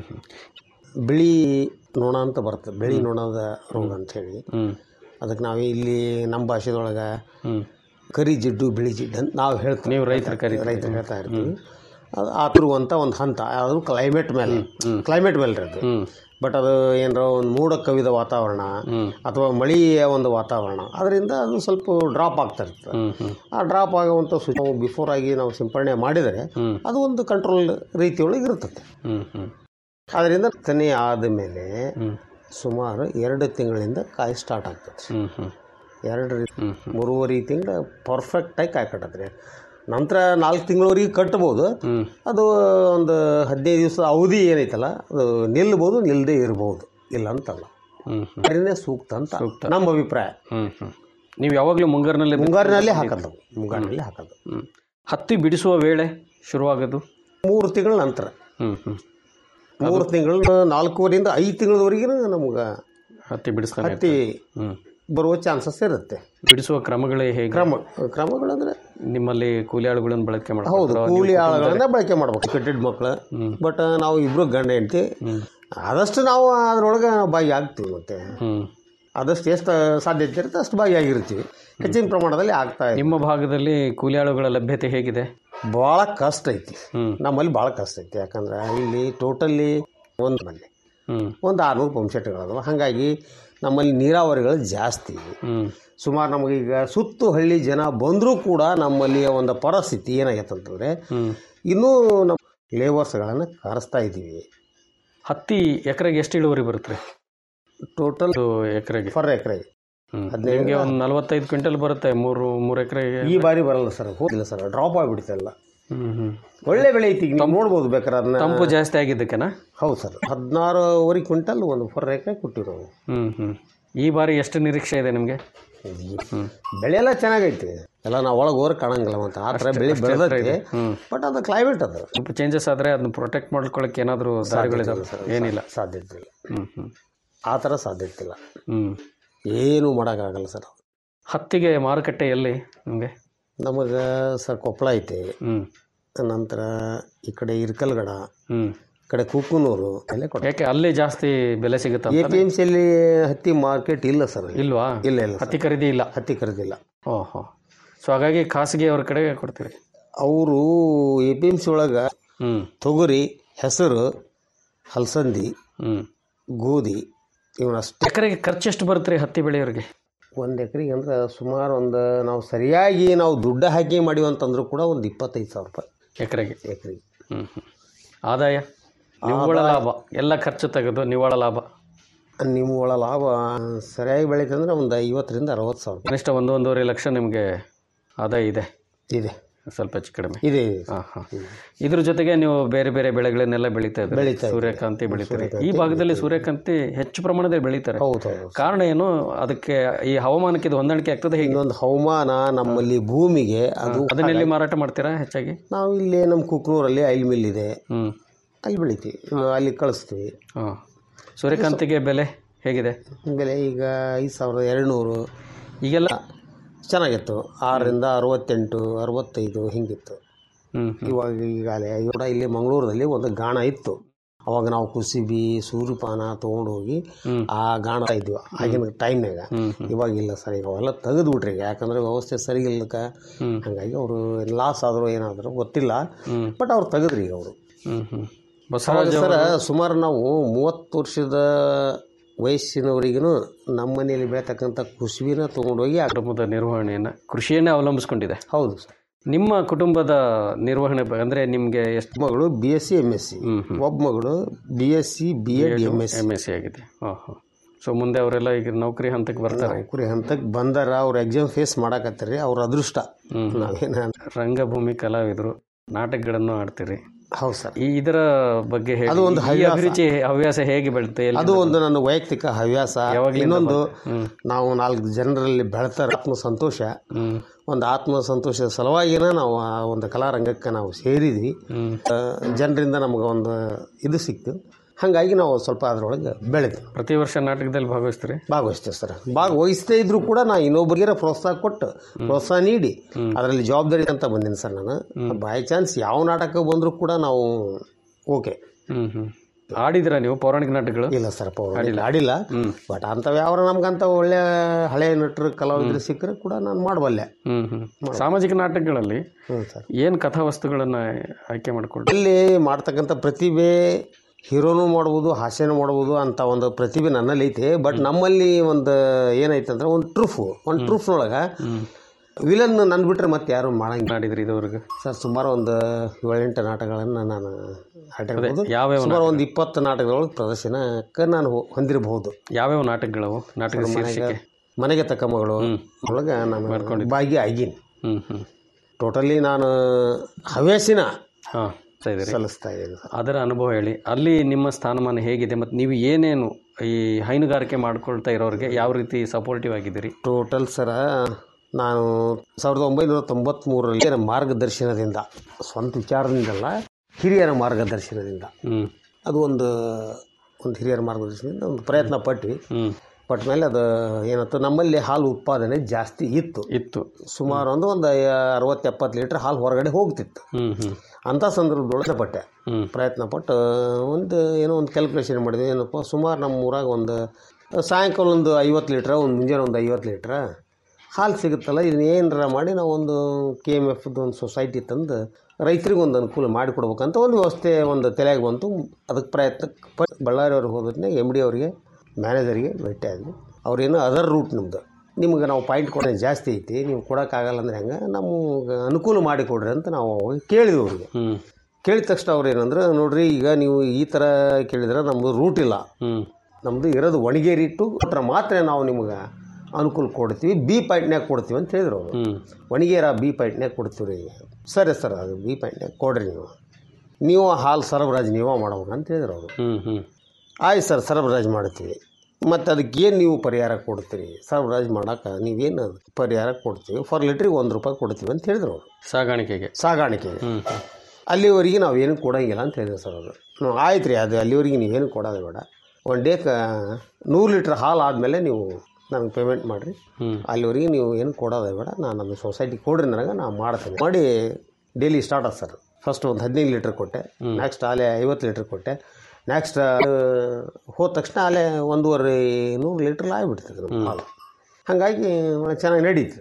ಬಿಳಿ ನೊಣ ಅಂತ ಬರ್ತದೆ ಬಿಳಿ ನೊಣದ ರೋಗ ಅಂಥೇಳಿ ಅದಕ್ಕೆ ನಾವು ಇಲ್ಲಿ ನಮ್ಮ ಭಾಷೆದೊಳಗೆ ಕರಿ ಜಿಡ್ಡು ಬಿಳಿ ಜಿಡ್ಡು ಅಂತ ನಾವು ಹೇಳ್ತೀವಿ ನೀವು ರೈತರು ಕರೀತೀರಿ. ರೈತರು ಹೇಳ್ತಾ ಇರ್ತೀವಿ ಅದು ಆತಿರುವಂಥ ಒಂದು ಹಂತ ಅದು ಕ್ಲೈಮೇಟ್ ಮೇಲೆ ಕ್ಲೈಮೇಟ್ ಮೇಲೆ ಇರುತ್ತೆ ಬಟ್ ಅದು ಏನಾರ ಒಂದು ಮೋಡ ಕವಿದ ವಾತಾವರಣ ಅಥವಾ ಮಳೆಯ ಒಂದು ವಾತಾವರಣ ಅದರಿಂದ ಅದು ಸ್ವಲ್ಪ ಡ್ರಾಪ್ ಆಗ್ತಾ ಇರ್ತದೆ ಆ ಡ್ರಾಪ್ ಆಗುವಂಥ ಸ್ವಿಚ್ ನಾವು ಬಿಫೋರ್ ಆಗಿ ನಾವು ಸಿಂಪರಣೆ ಮಾಡಿದರೆ ಅದು ಒಂದು ಕಂಟ್ರೋಲ್ ರೀತಿಯೊಳಗೆ ಇರ್ತದೆ ಹ್ಞೂ ಹ್ಞೂ ಅದರಿಂದ ತನಿ ಆದಮೇಲೆ ಸುಮಾರು ಎರಡು ತಿಂಗಳಿಂದ ಕಾಯಿ ಸ್ಟಾರ್ಟ್ ಆಗ್ತದೆ ಹ್ಞೂ ಹ್ಞೂ ಎರಡು ಮೂರುವರೆ ತಿಂಗಳು ಪರ್ಫೆಕ್ಟಾಗಿ ಕಾಯಿ ಕಟ್ಟತ್ರಿ ನಂತರ ನಾಲ್ಕು ತಿಂಗಳವರೆಗೆ ಕಟ್ಬೋದು ಅದು ಒಂದು ಹದಿನೈದು ದಿವಸ ಅವಧಿ ಏನೈತಲ್ಲ ಅದು ನಿಲ್ಬೋದು ನಿಲ್ಲದೆ ಇರ್ಬೋದು ಇಲ್ಲ ಅಂತಲ್ಲ ಅದನ್ನೇ ಸೂಕ್ತ ಅಂತ ನಮ್ಮ ಅಭಿಪ್ರಾಯ ಹ್ಞೂ ಹ್ಞೂ ನೀವು ಯಾವಾಗಲೂ ಮುಂಗಾರಿನಲ್ಲಿ ಮುಂಗಾರಿನಲ್ಲಿ ಹಾಕೋದು ಮುಂಗಾರಿನಲ್ಲಿ ಹಾಕೋದು ಹ್ಞೂ ಹತ್ತಿ ಬಿಡಿಸುವ ವೇಳೆ ಶುರುವಾಗೋದು ಮೂರು ತಿಂಗಳ ನಂತರ ಹ್ಞೂ ಹ್ಞೂ ಮೂರು ತಿಂಗಳು ನಾಲ್ಕೂವರೆಯಿಂದ ಐದು ತಿಂಗಳವರೆಗೆ ನಮ್ಗೆ ಹತ್ತಿ ಬಿಡಿಸ್ತಾನೆ ಹತ್ತಿ ಬರುವ ಚಾನ್ಸಸ್ ಇರುತ್ತೆ ಬಿಡಿಸುವ ಕ್ರಮಗಳೇ ಹೇಗೆ ಕ್ರಮ ಕ್ರಮಗಳಂದ್ರೆ ನಿಮ್ಮಲ್ಲಿ ಕೂಲಿ ಆಳುಗಳನ್ನು ಬಳಕೆ ಹೌದು ಮಾಡ್ಕೊಳ್ತಾರೋ? ನೀವು ಕೂಲಿ ಕುಟುಂಬದವರೇ? ಆಳುಗಳನ್ನ ಬಳಕೆ ಮಾಡ್ಬೇಕು ಕಟ್ಟಿದ ಮಕ್ಕಳು ಬಟ್ ನಾವು ಇಬ್ರು ಗಂಡ ಹೆಂಡತಿ ಆದಷ್ಟು ನಾವು ಅದ್ರೊಳಗೆ ಬಾಯಿ ಆಗ್ತೀವಿ ಮತ್ತೆ ಆದಷ್ಟು ಎಷ್ಟು ಸಾಧ್ಯತೆ ಇರುತ್ತೆ ಅಷ್ಟು ಬಾಯಿ ಆಗಿರ್ತೀವಿ ಹೆಚ್ಚಿನ ಪ್ರಮಾಣದಲ್ಲಿ ಆಗ್ತಾ ಇದೆ ನಿಮ್ಮ ಭಾಗದಲ್ಲಿ ಕೂಲಿ ಆಳುಗಳ ಲಭ್ಯತೆ ಹೇಗಿದೆ ಭಾಳ ಕಷ್ಟ ಐತಿ ನಮ್ಮಲ್ಲಿ ಭಾಳ ಕಷ್ಟ ಐತಿ ಯಾಕಂದ್ರೆ ಇಲ್ಲಿ ಟೋಟಲಿ ಒಂದು ಮನೆ ಒಂದು ಆರುನೂರು ಪಂಪ್ ಸೆಟ್ಗಳದಾವ ಹಾಗಾಗಿ ನಮ್ಮಲ್ಲಿ ನೀರಾವರಿಗಳು ಜಾಸ್ತಿ ಸುಮಾರು ನಮಗೀಗ ಸುತ್ತು ಹಳ್ಳಿ ಜನ ಬಂದರೂ ಕೂಡ ನಮ್ಮಲ್ಲಿಯ ಒಂದು ಪರಿಸ್ಥಿತಿ ಏನಾಗೈತೆ ಅಂತಂದರೆ ಇನ್ನೂ ನಮ್ಮ ಲೇಬರ್ಸ್ಗಳನ್ನು ಕರೆಸ್ತಾ ಇದ್ದೀವಿ ಹತ್ತಿ ಎಕರೆಗೆ ಎಷ್ಟು ಇಳುವರಿ ಬರುತ್ತೆ ಟೋಟಲ್ ಎಕರೆಗೆ ಫರ್ ಎಕರೆಗೆ ನಿಮಗೆ ಒಂದು ನಲವತ್ತೈದು ಕ್ವಿಂಟಲ್ ಬರುತ್ತೆ ಮೂರು ಮೂರು ಎಕರೆಗೆ ಈ ಬಾರಿ ಬರಲ್ಲ ಸರ್ ಹೋಗಿಲ್ಲ ಸರ್ ಡ್ರಾಪ್ ಆಗಿಬಿಡ್ತಲ್ಲ ಒಳ್ಳೆ ಬೆಳೆ ಐತಿ ಈಗ ನೀವು ನೋಡ್ಬೋದು ಬೇಕಾದ್ರೆ ಅದನ್ನ ತಂಪು ಜಾಸ್ತಿ ಆಗಿದ್ದಕ್ಕೆನಾ ಹೌದು ಸರ್ ಹದಿನಾರೂವರೆ ಕ್ವಿಂಟಲ್ ಒಂದು ಫರ್ ಎಕರೆ ಕೊಟ್ಟಿರೋವು ಹ್ಞೂ ಹ್ಞೂ ಈ ಬಾರಿ ಎಷ್ಟು ನಿರೀಕ್ಷೆ ಇದೆ ನಿಮಗೆ ಬೆಳೆ ಎಲ್ಲ ಚೆನ್ನಾಗೈತಿ ಎಲ್ಲ ನಾವು ಒಳಗೆ ಹೋದ್ರೆ ಕಾಣಂಗಿಲ್ಲ ಮತ್ತು ಆ ಥರ ಬೆಳೆ ಬೆಳೆದೈತಿ ಬಟ್ ಅದು ಕ್ಲೈಮೇಟ್ ಅದು ಸ್ವಲ್ಪ ಚೇಂಜಸ್ ಆದರೆ ಅದನ್ನ ಪ್ರೊಟೆಕ್ಟ್ ಮಾಡ್ಕೊಳ್ಳೋಕೆ ಏನಾದರೂ ದಾರಿಗಳಿದಾವೆ ಏನು ಇಲ್ಲ ಸಾಧ್ಯತೆ ಇಲ್ಲ ಹ್ಞೂ ಹ್ಞೂ ಆ ಥರ ಸಾಧ್ಯತೆ ಇಲ್ಲ ಹ್ಞೂ ಏನೂ ಮಾಡೋಕ್ಕಾಗಲ್ಲ ಸರ್ ಹತ್ತಿಗೆ ಮಾರುಕಟ್ಟೆ ಎಲ್ಲಿ ನಿಮಗೆ ನಮಗೆ ಸರ್ ಕೊಪ್ಪಳ ಐತೆ ನಂತರ ಈ ಕಡೆ ಇರ್ಕಲ್ಗಡ ಹ್ಞೂ ಈ ಕಡೆ ಕುಕ್ಕನೂರು ಅಲ್ಲೇ ಕೊಡ ಯಾಕೆ ಅಲ್ಲಿ ಜಾಸ್ತಿ ಬೆಲೆ ಸಿಗುತ್ತೆ ಎ ಪಿ ಎಮ್ ಸಿಯಲ್ಲಿ ಹತ್ತಿ ಮಾರ್ಕೆಟ್ ಇಲ್ಲ ಸರ್ ಇಲ್ವಾ ಇಲ್ಲ ಇಲ್ಲ ಹತ್ತಿ ಖರೀದಿ ಇಲ್ಲ ಹತ್ತಿ ಖರೀದಿಲ್ಲ ಓಹೋ ಸೊ ಹಾಗಾಗಿ ಖಾಸಗಿ ಅವ್ರ ಕಡೆಗೆ ಕೊಡ್ತೀರಿ ಅವರು ಎ ಪಿ ಎಮ್ ಸಿ ಒಳಗೆ ಹ್ಞೂ ತೊಗರಿ ಹೆಸರು ಹಲಸಂದಿ ಹ್ಞೂ ಗೋಧಿ ಇವನಷ್ಟು ಎಕರೆಗೆ ಖರ್ಚು ಎಷ್ಟು ಬರುತ್ತೆ ರೀ ಹತ್ತಿ ಬೆಳೆಯೋರಿಗೆ ಒಂದು ಎಕರೆಗೆ ಅಂದ್ರೆ ಸುಮಾರು ಒಂದು ನಾವು ಸರಿಯಾಗಿ ನಾವು ದುಡ್ಡು ಹಾಕಿ ಮಾಡಿವಿ ಅಂತಂದ್ರೂ ಕೂಡ ಒಂದು ಇಪ್ಪತ್ತೈದು ಸಾವಿರ ರೂಪಾಯಿ ಎಕರೆಗೆ ಎಕರೆಗೆ ಹ್ಞೂ ಹ್ಞೂ ಆದಾಯ ನಿವ್ವಳ ಲಾಭ ಎಲ್ಲ ಖರ್ಚು ತೆಗೆದು ನಿವ್ವಳ ಲಾಭ ನಿವ್ವಳ ಲಾಭ ಸರಿಯಾಗಿ ಬೆಳೀತಂದ್ರೆ ಒಂದು ಐವತ್ತರಿಂದ ಅರವತ್ತು ಸಾವಿರ ಕನಿಷ್ಠ ಒಂದು ಒಂದೂವರೆ ಲಕ್ಷ ನಿಮಗೆ ಆದಾಯ ಇದೆ ಇದೆ ಸ್ವಲ್ಪ ಹೆಚ್ಚು ಕಡಿಮೆ ಇದೆ ಹಾಂ ಹಾಂ ಇದ್ರ ಜೊತೆಗೆ ನೀವು ಬೇರೆ ಬೇರೆ ಬೆಳೆಗಳನ್ನೆಲ್ಲ ಬೆಳೀತಾ ಇದ್ದೀರಿ ಬೆಳೀತಾ ಇದ್ದೀವಿ. ಸೂರ್ಯಕಾಂತಿ ಬೆಳೀತಾರೆ ಈ ಭಾಗದಲ್ಲಿ ಸೂರ್ಯಕಾಂತಿ ಹೆಚ್ಚು ಪ್ರಮಾಣದಲ್ಲಿ ಬೆಳೀತಾರೆ ಹೌದು ಹೌದು ಕಾರಣ ಏನು ಅದಕ್ಕೆ ಈ ಹವಾಮಾನಕ್ಕೆ ಇದು ಹೊಂದಾಣಿಕೆ ಆಗ್ತದೆ ಹೇಗೆ ಇನ್ನೊಂದು ಹವಾಮಾನ ನಮ್ಮಲ್ಲಿ ಭೂಮಿಗೆ ಅದು ಅದನ್ನೆಲ್ಲಿ ಮಾರಾಟ ಮಾಡ್ತೀರಾ ಹೆಚ್ಚಾಗಿ ನಾವು ಇಲ್ಲಿ ನಮ್ಮ ಕುಕ್ನೂರಲ್ಲಿ ಐಲ್ ಮಿಲ್ ಇದೆ ಹ್ಞೂ ಅಲ್ಲಿ ಬೆಳಿತೀವಿ ಅಲ್ಲಿ ಕಳಿಸ್ತೀವಿ ಹಾಂ ಸೂರ್ಯಕಾಂತಿಗೆ ಬೆಲೆ ಹೇಗಿದೆ ಬೆಲೆ ಈಗ ಐದು ಸಾವಿರದ ಎರಡುನೂರು ಈಗೆಲ್ಲ ಚೆನ್ನಾಗಿತ್ತು ಆರರಿಂದ ಅರವತ್ತೆಂಟು ಅರವತ್ತೈದು ಹಿಂಗಿತ್ತು ಹ್ಞೂ ಇವಾಗ ಈಗಾಗಲೇ ಕೂಡ ಇಲ್ಲಿ ಮಂಗಳೂರಲ್ಲಿ ಒಂದು ಗಾಣ ಇತ್ತು ಅವಾಗ ನಾವು ಕುಸಿಬಿ ಸೂರ್ಯಪಾನ ತೊಗೊಂಡು ಹೋಗಿ ಆ ಗಾಣ ಇದ್ವಿ ಆಗಿನ ಟೈಮ್ನಾಗ ಇವಾಗ ಇಲ್ಲ ಸರ್ ಈಗ ಅವೆಲ್ಲ ತೆಗೆದು ಬಿಟ್ರಿ ಈಗ ಯಾಕಂದ್ರೆ ವ್ಯವಸ್ಥೆ ಸರಿ ಇಲ್ಲಕ ಹಾಗಾಗಿ ಅವರು ಲಾಸ್ ಆದರೂ ಏನಾದರೂ ಗೊತ್ತಿಲ್ಲ ಬಟ್ ಅವ್ರು ತೆಗೆದ್ರಿ ಈಗ ಅವರು ಹ್ಞೂ ಹ್ಞೂ ಬಸವರಾಜ್ ಸರ್ ಅವರು- ಸುಮಾರು ನಾವು ಮೂವತ್ತು ವರ್ಷದ ವಯಸ್ಸಿನವರಿಗೂ ನಮ್ಮ ಮನೆಯಲ್ಲಿ ಬೆಳತಕ್ಕಂಥ ಕುಸುಬಿನ ತೊಗೊಂಡೋಗಿ ಆ ಕುಟುಂಬದ ನಿರ್ವಹಣೆಯನ್ನು ಕೃಷಿಯನ್ನೇ ಅವಲಂಬಿಸ್ಕೊಂಡಿದೆ ಹೌದು ಸರ್ ನಿಮ್ಮ ಕುಟುಂಬದ ನಿರ್ವಹಣೆ ಬ- ಅಂದ್ರೆ ನಿಮಗೆ ಎಷ್ಟು ಮಗಳು B S C M S C ಒಬ್ಬ ಮಗಳು B S C B Ed M S M S C ಆಗಿದೆ ಹಾಂ ಹಾಂ ಸೊ ಮುಂದೆ ಅವರೆಲ್ಲ ಈಗ ನೌಕರಿ ಹಂತಕ್ಕೆ ಬರ್ತಾರೆ ನೌಕರಿ ಹಂತಕ್ಕೆ ಬಂದಾರ ಅವ್ರ ಎಕ್ಸಾಮ್ ಫೇಸ್ ಮಾಡಕತ್ತಾರ್ರಿ ಅವ್ರ ಅದೃಷ್ಟ ನಾವೇನ ರಂಗಭೂಮಿ ಕಲಾವಿದರು ನಾಟಕಗಳನ್ನು ಆಡ್ತೀರಿ ಹೌದು ಸರ್ ಈ ಇದರ ಬಗ್ಗೆ ಹೇಳಿ ಅದು ಒಂದು ಈ ಹವ್ಯಾಸ. ಅಭಿರುಚಿ ಹವ್ಯಾಸ ಹೇಗೆ ಬೆಳುತ್ತೆ ಎಲ್ಲಿ ಅದು ಒಂದು ನನ್ನ ವೈಯಕ್ತಿಕ ಹವ್ಯಾಸ ಯಾವಾಗ್ಲಿಂದ ಇನ್ನೊಂದು ಹ್ಮ್. ನಾವು ನಾಲ್ಕು ಜನರಲ್ಲಿ ಬೆಳೆತಾರ ಆತ್ಮ ಸಂತೋಷ ಒಂದು ಆತ್ಮ ಸಂತೋಷದ ಸಲುವಾಗಿನ ನಾವು ಆ ಒಂದು ಕಲಾರಂಗಕ್ಕೆ ನಾವು ಸೇರಿದ್ವಿ ಆ, ಜನರಿಂದ ನಮಗೆ ಒಂದು ಇದು ಸಿಕ್ತು ಹಾಗಾಗಿ ನಾವು ಸ್ವಲ್ಪ ಅದರೊಳಗೆ ಬೆಳೆದ್ವಿ ಪ್ರತಿ ವರ್ಷ ನಾಟಕದಲ್ಲಿ ಭಾಗವಹಿಸ್ತೀರಿ ಭಾಗವಹಿಸ್ತೇವೆ ಸರ್ ಭಾಗವಹಿಸ್ತೇ ಇದ್ರೂ ಕೂಡ ನಾ ಇನ್ನೊಬ್ಬರಿಗೆ ಪ್ರೋತ್ಸಾಹ ಕೊಟ್ಟು ಪ್ರೋತ್ಸಾಹ ನೀಡಿ ಅದರಲ್ಲಿ ಜವಾಬ್ದಾರಿ ಅಂತ ಬಂದೀನಿ ಸರ್ ನಾನು ಬೈ ಚಾನ್ಸ್ ಯಾವ ನಾಟಕ ಬಂದರೂ ಕೂಡ ನಾವು ಓಕೆ ಹ್ಮ್ ಹ್ಮ್ ಆಡಿದ್ರ ನೀವು ಪೌರಾಣಿಕ ನಾಟಕಗಳು ಇಲ್ಲ ಸರ್ ಪೌರಾಣಿಕ ಆಡಿಲ್ಲ ಬಟ್ ಅಂಥವು ಯಾವ ನಮ್ಗಂತ ಒಳ್ಳೆ ಹಳೆ ನಟರು ಕಲಾವಿದರು ಸಿಕ್ಕರೆ ಕೂಡ ನಾನು ಮಾಡಬಲ್ಲೆ ಹ್ಮ್ ಹ್ಮ್ ಸಾಮಾಜಿಕ ನಾಟಕಗಳಲ್ಲಿ ಏನು ಕಥಾವಸ್ತುಗಳನ್ನು ಆಯ್ಕೆ ಮಾಡ್ಕೊಂಡು ಅಲ್ಲಿ ಮಾಡ್ತಕ್ಕಂಥ ಪ್ರತಿಭೆ ಹೀರೋನು ಮಾಡ್ಬೋದು ಹಾಸ್ಯನೂ ಮಾಡ್ಬೋದು ಅಂತ ಒಂದು ಪ್ರತಿಭೆ ನನ್ನಲ್ಲಿ ಐತೆ ಬಟ್ ನಮ್ಮಲ್ಲಿ ಒಂದು ಏನೈತೆ ಅಂದ್ರೆ ಒಂದು ಟ್ರೂಫ್ ಒಂದು ಟ್ರೂಫ್ನೊಳಗೆ ವಿಲನ್ ನನ್ನ ಬಿಟ್ರೆ ಮತ್ತೆ ಯಾರು ಮಾಡಂಗಿಲ್ಲ ಮಾಡಿದ್ರಿ ಇದುವರೆಗೂ ಸರ್ ಸುಮಾರು ಒಂದು ಏಳೆಂಟು ನಾಟಕಗಳನ್ನು ನಾನು ಆಡಿರ್ಬೋದು ಅದೇ, ಯಾವ್ಯಾವ ಸುಮಾರು ಒಂದು ಇಪ್ಪತ್ತು ನಾಟಕದೊಳಗೆ ಪ್ರದರ್ಶನಕ್ಕೆ ನಾನು ಹೊ- ಹೊಂದಿರಬಹುದು ಯಾವ್ಯಾವ ನಾಟಕಗಳವು ನಾಟಕದ ಶೀರ್ಷಿಕೆ ಮನೆಗೆ ತಕ್ಕ ಮಗಳು ಒಳಗೆ ನಾನು ಭಾಗಿ ಆಗೀನಿ ಹ್ಮ್ ಹ್ಮ್ ಟೋಟಲಿ ನಾನು ಹವ್ಯಾಸಿನ ಹಾಂ ಇದ್ದೀರಿ ಸಲ್ಲಿಸ್ತಾ ಇದ್ದೀನಿ ಸರ್ ಅದರ ಅನುಭವ ಹೇಳಿ ಅಲ್ಲಿ ನಿಮ್ಮ ಸ್ಥಾನಮಾನ ಹೇಗಿದೆ ಮತ್ತು ನೀವು ಏನೇನು ಈ ಹೈನುಗಾರಿಕೆ ಮಾಡ್ಕೊಳ್ತಾ ಇರೋರಿಗೆ ಯಾವ ರೀತಿ ಸಪೋರ್ಟಿವ್ ಆಗಿದ್ದೀರಿ ಟೋಟಲ್ ಸರ ನಾನು ಸಾವಿರದ ಒಂಬೈನೂರ ತೊಂಬತ್ತ್ಮೂರರಲ್ಲಿ ನನ್ನ ಮಾರ್ಗದರ್ಶನದಿಂದ ಸ್ವಂತ ವಿಚಾರದಿಂದಲ್ಲ ಹಿರಿಯರ ಮಾರ್ಗದರ್ಶನದಿಂದ ಹ್ಮ್ ಅದು ಒಂದು ಒಂದು ಹಿರಿಯರ ಮಾರ್ಗದರ್ಶನದಿಂದ ಒಂದು ಪ್ರಯತ್ನ ಪಟ್ವಿ ಹ್ಮ್ ಪಟ್ಟ ಮೇಲೆ ಅದು ಏನಾಯ್ತು ನಮ್ಮಲ್ಲಿ ಹಾಲು ಉತ್ಪಾದನೆ ಜಾಸ್ತಿ ಇತ್ತು ಇತ್ತು ಸುಮಾರು ಒಂದು ಒಂದು ಅರವತ್ತು ಎಪ್ಪತ್ತು ಲೀಟ್ರ್ ಹಾಲು ಹೊರಗಡೆ ಹೋಗ್ತಿತ್ತು ಹ್ಮ್ ಹ್ಮ್ ಅಂಥ ಸಂದರ್ಭದೊಳಗೆ ಪಟ್ಟೆ ಪ್ರಯತ್ನ ಪಟ್ಟು ಒಂದು ಏನೋ ಒಂದು ಕ್ಯಾಲ್ಕುಲೇಷನ್ ಮಾಡಿದ್ವಿ ಏನಪ್ಪ ಸುಮಾರು ನಮ್ಮ ಊರಾಗ ಒಂದು ಸಾಯಂಕಾಲ ಒಂದು ಐವತ್ತು ಲೀಟ್ರ ಒಂದು ಮುಂಜಾನೆ ಒಂದು ಐವತ್ತು ಲೀಟ್ರ ಹಾಲು ಸಿಗುತ್ತಲ್ಲ ಇದನ್ನ ಏನರ ಮಾಡಿ ನಾವು ಒಂದು ಕೆ ಎಮ್ ಎಫ್ದು ಒಂದು ಸೊಸೈಟಿ ತಂದು ರೈತರಿಗೆ ಒಂದು ಅನುಕೂಲ ಮಾಡಿಕೊಡ್ಬೇಕಂತ ಒಂದು ವ್ಯವಸ್ಥೆ ಒಂದು ತಲೆಯಾಗಿ ಬಂತು ಅದಕ್ಕೆ ಪ್ರಯತ್ನ ಪ ಬಳ್ಳಾರಿ ಅವ್ರಿಗೆ ಹೋದ್ರೆ ಎಮ್ ಡಿ ಅವರಿಗೆ ಮ್ಯಾನೇಜರಿಗೆ ಭೇಟಿ ಆದ್ವಿ ಅವ್ರೇನು ಅದರ್ ರೂಟ್ ನಮ್ಮದು ನಿಮ್ಗೆ ನಾವು ಪಾಯಿಂಟ್ ಕೊಡೋದು ಜಾಸ್ತಿ ಐತಿ ನೀವು ಕೊಡೋಕ್ಕಾಗಲ್ಲ ಅಂದ್ರೆ ಹೆಂಗೆ ನಮಗೆ ಅನುಕೂಲ ಮಾಡಿಕೊಡ್ರಿ ಅಂತ ನಾವು ಅವಾಗ ಕೇಳಿದ್ವಿ ಅವ್ರಿಗೆ ಕೇಳಿದ ತಕ್ಷಣ ಅವ್ರು ಏನಂದ್ರೆ ನೋಡ್ರಿ ಈಗ ನೀವು ಈ ಥರ ಕೇಳಿದ್ರೆ ನಮ್ಮದು ರೂಟ್ ಇಲ್ಲ ನಮ್ಮದು ಇರೋದು ಒಣಗೇರಿ ಟು ಹತ್ರ ಮಾತ್ರ ನಾವು ನಿಮ್ಗೆ ಅನುಕೂಲ ಕೊಡ್ತೀವಿ ಬಿ ಪಾಯಿಂಟ್ನ್ಯಾಗ ಕೊಡ್ತೀವಿ ಅಂತ ಹೇಳಿದ್ರು ಅವರು ಒಣಗೇರ ಬಿ ಪಾಯಿಂಟ್ನ್ಯಾಗ ಕೊಡ್ತೀವಿ ರೀ ಸರಿ ಸರ್ ಅದು ಬಿ ಪಾಯಿಂಟ್ನ್ಯಾಗ ಕೊಡ್ರಿ ನೀವು ನೀವು ಹಾಲು ಸರಬರಾಜು ನೀವೇ ಮಾಡ್ಬೇಕು ಅಂತ ಹೇಳಿದ್ರು ಅವರು ಆಯ್ತು ಸರ್ ಸರಬರಾಜು ಮಾಡ್ತೀವಿ ಮತ್ತು ಅದಕ್ಕೆ ಏನು ನೀವು ಪರಿಹಾರ ಕೊಡ್ತೀರಿ ಸರಬರಾಜು ಮಾಡೋಕೆ ನೀವೇನು ಪರಿಹಾರ ಕೊಡ್ತೀವಿ ಫಾರ್ ಲೀಟ್ರಿಗೆ ಒಂದು ರೂಪಾಯಿ ಕೊಡ್ತೀವಿ ಅಂತ ಹೇಳಿದ್ರು ಅವರು ಸಾಗಾಣಿಕೆಗೆ ಸಾಗಾಣಿಕೆಗೆ ಅಲ್ಲಿವರೆಗೆ ನಾವೇನು ಕೊಡೋಂಗಿಲ್ಲ ಅಂತ ಹೇಳಿದ್ರು ಸರ್ ಅವರು ಹ್ಞೂ ಆಯ್ತು ರೀ ಅದು ಅಲ್ಲಿವರೆಗೆ ನೀವೇನು ಕೊಡೋದು ಬೇಡ ಒನ್ ಡೇಕ ನೂರು ಲೀಟ್ರ್ ಹಾಲು ಆದಮೇಲೆ ನೀವು ನನಗೆ ಪೇಮೆಂಟ್ ಮಾಡಿರಿ ಅಲ್ಲಿವರೆಗೆ ನೀವು ಏನು ಕೊಡೋದೇ ಬೇಡ ನಾನು ನಮ್ಮ ಸೊಸೈಟಿ ಕೊಡ್ರಿ ನನಗೆ ನಾನು ಮಾಡ್ತೀನಿ ಮಾಡಿ ಡೈಲಿ ಸ್ಟಾರ್ಟ್ ಆದ ಸರ್ ಫಸ್ಟ್ ಒಂದು ಹದಿನೈದು ಲೀಟ್ರ್ ಕೊಟ್ಟೆ ನೆಕ್ಸ್ಟ್ ಆಲೆ ಐವತ್ತು ಲೀಟ್ರ್ ಕೊಟ್ಟೆ ನೆಕ್ಸ್ಟ್ ಹೋದ ತಕ್ಷಣ ಅಲ್ಲೇ ಒಂದೂವರೆ ನೂರು ಲೀಟ್ರ್ ಆಗಿಬಿಡ್ತದೆ ನಮ್ಮ ಹಾಲು ಹಾಗಾಗಿ ಚೆನ್ನಾಗಿ ನಡೀತು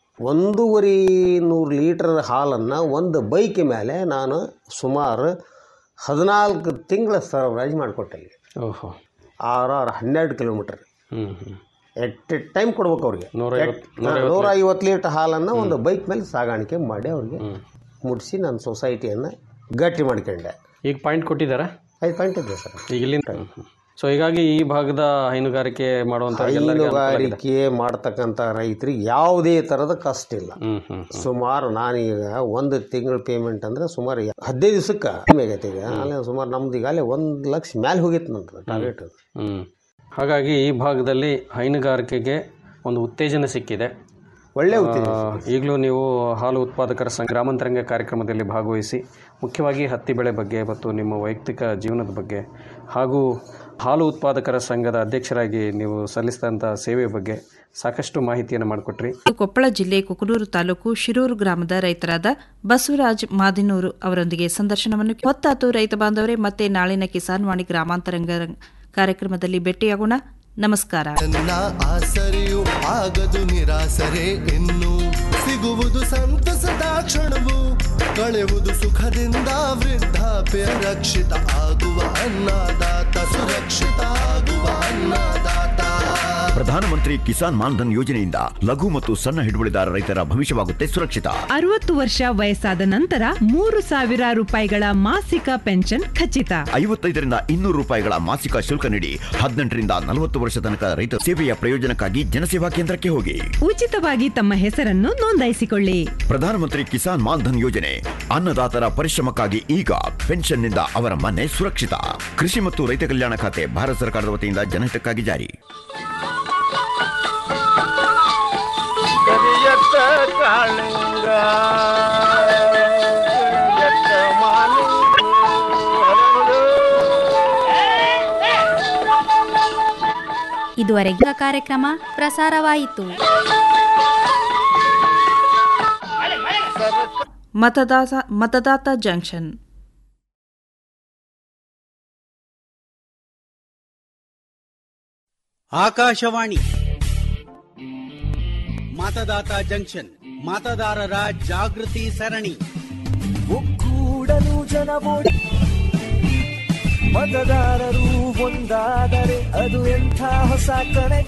ಒಂದೂವರೆ ನೂರು ಲೀಟ್ರ್ ಹಾಲನ್ನು ಒಂದು ಬೈಕ್ ಮೇಲೆ ನಾನು ಸುಮಾರು ಹದಿನಾಲ್ಕು ತಿಂಗಳ ಸರಬರಾಜು ಮಾಡಿಕೊಟ್ಟೆ ಅಲ್ಲಿ ಓಹೋ ಆರು ಆರು ಹನ್ನೆರಡು ಕಿಲೋಮೀಟ್ರ್ ಹ್ಞೂ ಹ್ಞೂ ಎಟ್ ಎಟ್ ಟೈಮ್ ಕೊಡ್ಬೇಕು ಅವ್ರಿಗೆ ನೂರೈವತ್ತು- ಎಟ್- ಹಾ, ನೂರ ಐವತ್ತು ಲೀಟ್ರ್ ಹಾಲನ್ನು ಒಂದು ಬೈಕ್ ಮೇಲೆ ಸಾಗಾಣಿಕೆ ಮಾಡಿ ಅವ್ರಿಗೆ ಮುಟ್ಟಿಸಿ ನನ್ನ ಸೊಸೈಟಿಯನ್ನು ಗಟ್ಟಿ ಮಾಡ್ಕೊಂಡೆ ಈಗ ಪಾಯಿಂಟ್ ಕೊಟ್ಟಿದ್ದಾರಾ ಐದು ಪಾಯಿಂಟ್ ಇದೆ ಸರ್ ಈಗ ಇಲ್ಲಿಂದ ಸೊ ಹೀಗಾಗಿ ಈ ಭಾಗದ ಹೈನುಗಾರಿಕೆ ಮಾಡುವಂಥ ಹೈನುಗಾರಿಕೆ ಮಾಡ್ತಕ್ಕಂಥ ರೈತರಿಗೆ ಯಾವುದೇ ಥರದ ಕಷ್ಟ ಇಲ್ಲ ಸುಮಾರು ನಾನೀಗ ಒಂದು ತಿಂಗಳ ಪೇಮೆಂಟ್ ಅಂದರೆ ಸುಮಾರು ಹದಿನೈದು ದಿವಸಕ್ಕೆ ಕಮ್ಮಿ ಆಗೈತೆ ಈಗ ಅಲ್ಲೇ ಸುಮಾರು ನಮ್ದು ಈಗ ಅಲ್ಲೇ ಒಂದು ಲಕ್ಷ ಮ್ಯಾಲೆ ಹೋಗಿತ್ತು ನಂತರ ಟಾರ್ಗೆಟ್ ಹ್ಞೂ ಹಾಗಾಗಿ ಈ ಭಾಗದಲ್ಲಿ ಹೈನುಗಾರಿಕೆಗೆ ಒಂದು ಉತ್ತೇಜನ ಸಿಕ್ಕಿದೆ ಒಳ್ಳೆ ಉತ್ತೇಜನ ಆ, ಈಗಲೂ ನೀವು ಹಾಲು ಉತ್ಪಾದಕರ ಸಂಘ ಗ್ರಾಮಾಂತರಂಗ ಕಾರ್ಯಕ್ರಮದಲ್ಲಿ ಭಾಗವಹಿಸಿ ಮುಖ್ಯವಾಗಿ ಹತ್ತಿ ಬೆಳೆ ಬಗ್ಗೆ ಮತ್ತು ನಿಮ್ಮ ವೈಯಕ್ತಿಕ ಜೀವನದ ಬಗ್ಗೆ ಹಾಗೂ ಹಾಲು ಉತ್ಪಾದಕರ ಸಂಘದ ಅಧ್ಯಕ್ಷರಾಗಿ ನೀವು ಸಲ್ಲಿಸಿದಂಥ ಸೇವೆ ಬಗ್ಗೆ ಸಾಕಷ್ಟು ಮಾಹಿತಿಯನ್ನು ಮಾಡಿಕೊಟ್ರಿ ಕೊಪ್ಪಳ ಜಿಲ್ಲೆ ಕುಕನೂರು ತಾಲೂಕು ಶಿರೂರು ಗ್ರಾಮದ ರೈತರಾದ ಬಸವರಾಜ್ ಮಾದಿನೂರು ಅವರೊಂದಿಗೆ ಸಂದರ್ಶನವನ್ನು ಹೊತ್ತಾತು ರೈತ ಬಾಂಧವರೇ ಮತ್ತೆ ನಾಳಿನ ಕಿಸಾನ್ ವಾಣಿ ಗ್ರಾಮಾಂತರಂಗ ಕಾರ್ಯಕ್ರಮದಲ್ಲಿ ಭೇಟಿಯಾಗೋಣ ನಮಸ್ಕಾರ ನನ್ನ ಆಸರೆಯು ಆಗದು ನಿರಾಸರೆ ಇನ್ನು ಸಿಗುವುದು ಸಂತಸದ ಕ್ಷಣವು ಕಳೆಯುವುದು ಸುಖದಿಂದ ವೃದ್ಧಾಪ್ಯ ರಕ್ಷಿತ ಆಗುವ ಅನ್ನದಾತ ಸುರಕ್ಷಿತ ಆಗುವ ಅನ್ನದಾತ ಪ್ರಧಾನಮಂತ್ರಿ ಕಿಸಾನ್ ಮಾನ್ಧನ್ ಯೋಜನೆಯಿಂದ ಲಘು ಮತ್ತು ಸಣ್ಣ ಹಿಡುವಳಿದಾರ ರೈತರ ಭವಿಷ್ಯವಾಗುತ್ತೆ ಸುರಕ್ಷಿತ ಅರವತ್ತು ವರ್ಷ ವಯಸ್ಸಾದ ನಂತರ ಮೂರು ಸಾವಿರ ರೂಪಾಯಿಗಳ ಮಾಸಿಕ ಪೆನ್ಷನ್ ಖಚಿತ ಐವತ್ತೈದರಿಂದ ಇನ್ನೂರು ರೂಪಾಯಿಗಳ ಮಾಸಿಕ ಶುಲ್ಕ ನೀಡಿ ಹದಿನೆಂಟರಿಂದ ನಲವತ್ತು ವರ್ಷ ತನಕ ರೈತ ಸೇವೆಯ ಪ್ರಯೋಜನಕ್ಕಾಗಿ ಜನಸೇವಾ ಕೇಂದ್ರಕ್ಕೆ ಹೋಗಿ ಉಚಿತವಾಗಿ ತಮ್ಮ ಹೆಸರನ್ನು ನೋಂದಾಯಿಸಿಕೊಳ್ಳಿ ಪ್ರಧಾನಮಂತ್ರಿ ಕಿಸಾನ್ ಮಾನ್ಧನ್ ಯೋಜನೆ ಅನ್ನದಾತರ ಪರಿಶ್ರಮಕ್ಕಾಗಿ ಈಗ ಪೆನ್ಷನ್ನಿಂದ ಅವರ ಮನೆ ಸುರಕ್ಷಿತ ಕೃಷಿ ಮತ್ತು ರೈತ ಕಲ್ಯಾಣ ಖಾತೆ ಭಾರತ ಸರ್ಕಾರದ ವತಿಯಿಂದ ಜನಹಿತಕ್ಕಾಗಿ ಜಾರಿ ಕರಿಯತ್ತ ಕಾಳಿಂಗ ಕರಿಯತ್ತ ಮಾಲಿಂಗ ಇದುವರೆಗೆ ಕಾರ್ಯಕ್ರಮ ಪ್ರಸಾರವಾಯಿತು ಮತದಾತ ಮತದಾತ ಜಂಕ್ಷನ್ ಆಕಾಶವಾಣಿ ಮತದಾತ ಜಂಕ್ಷನ್ ಮತದಾರರ ಜಾಗೃತಿ ಸರಣಿ ಒಕ್ಕೂಡಲು ಜನ ಓಡಿ ಮತದಾರರು ಒಂದಾದರೆ ಅದು ಎಂಥ ಹೊಸ ಕಣೆ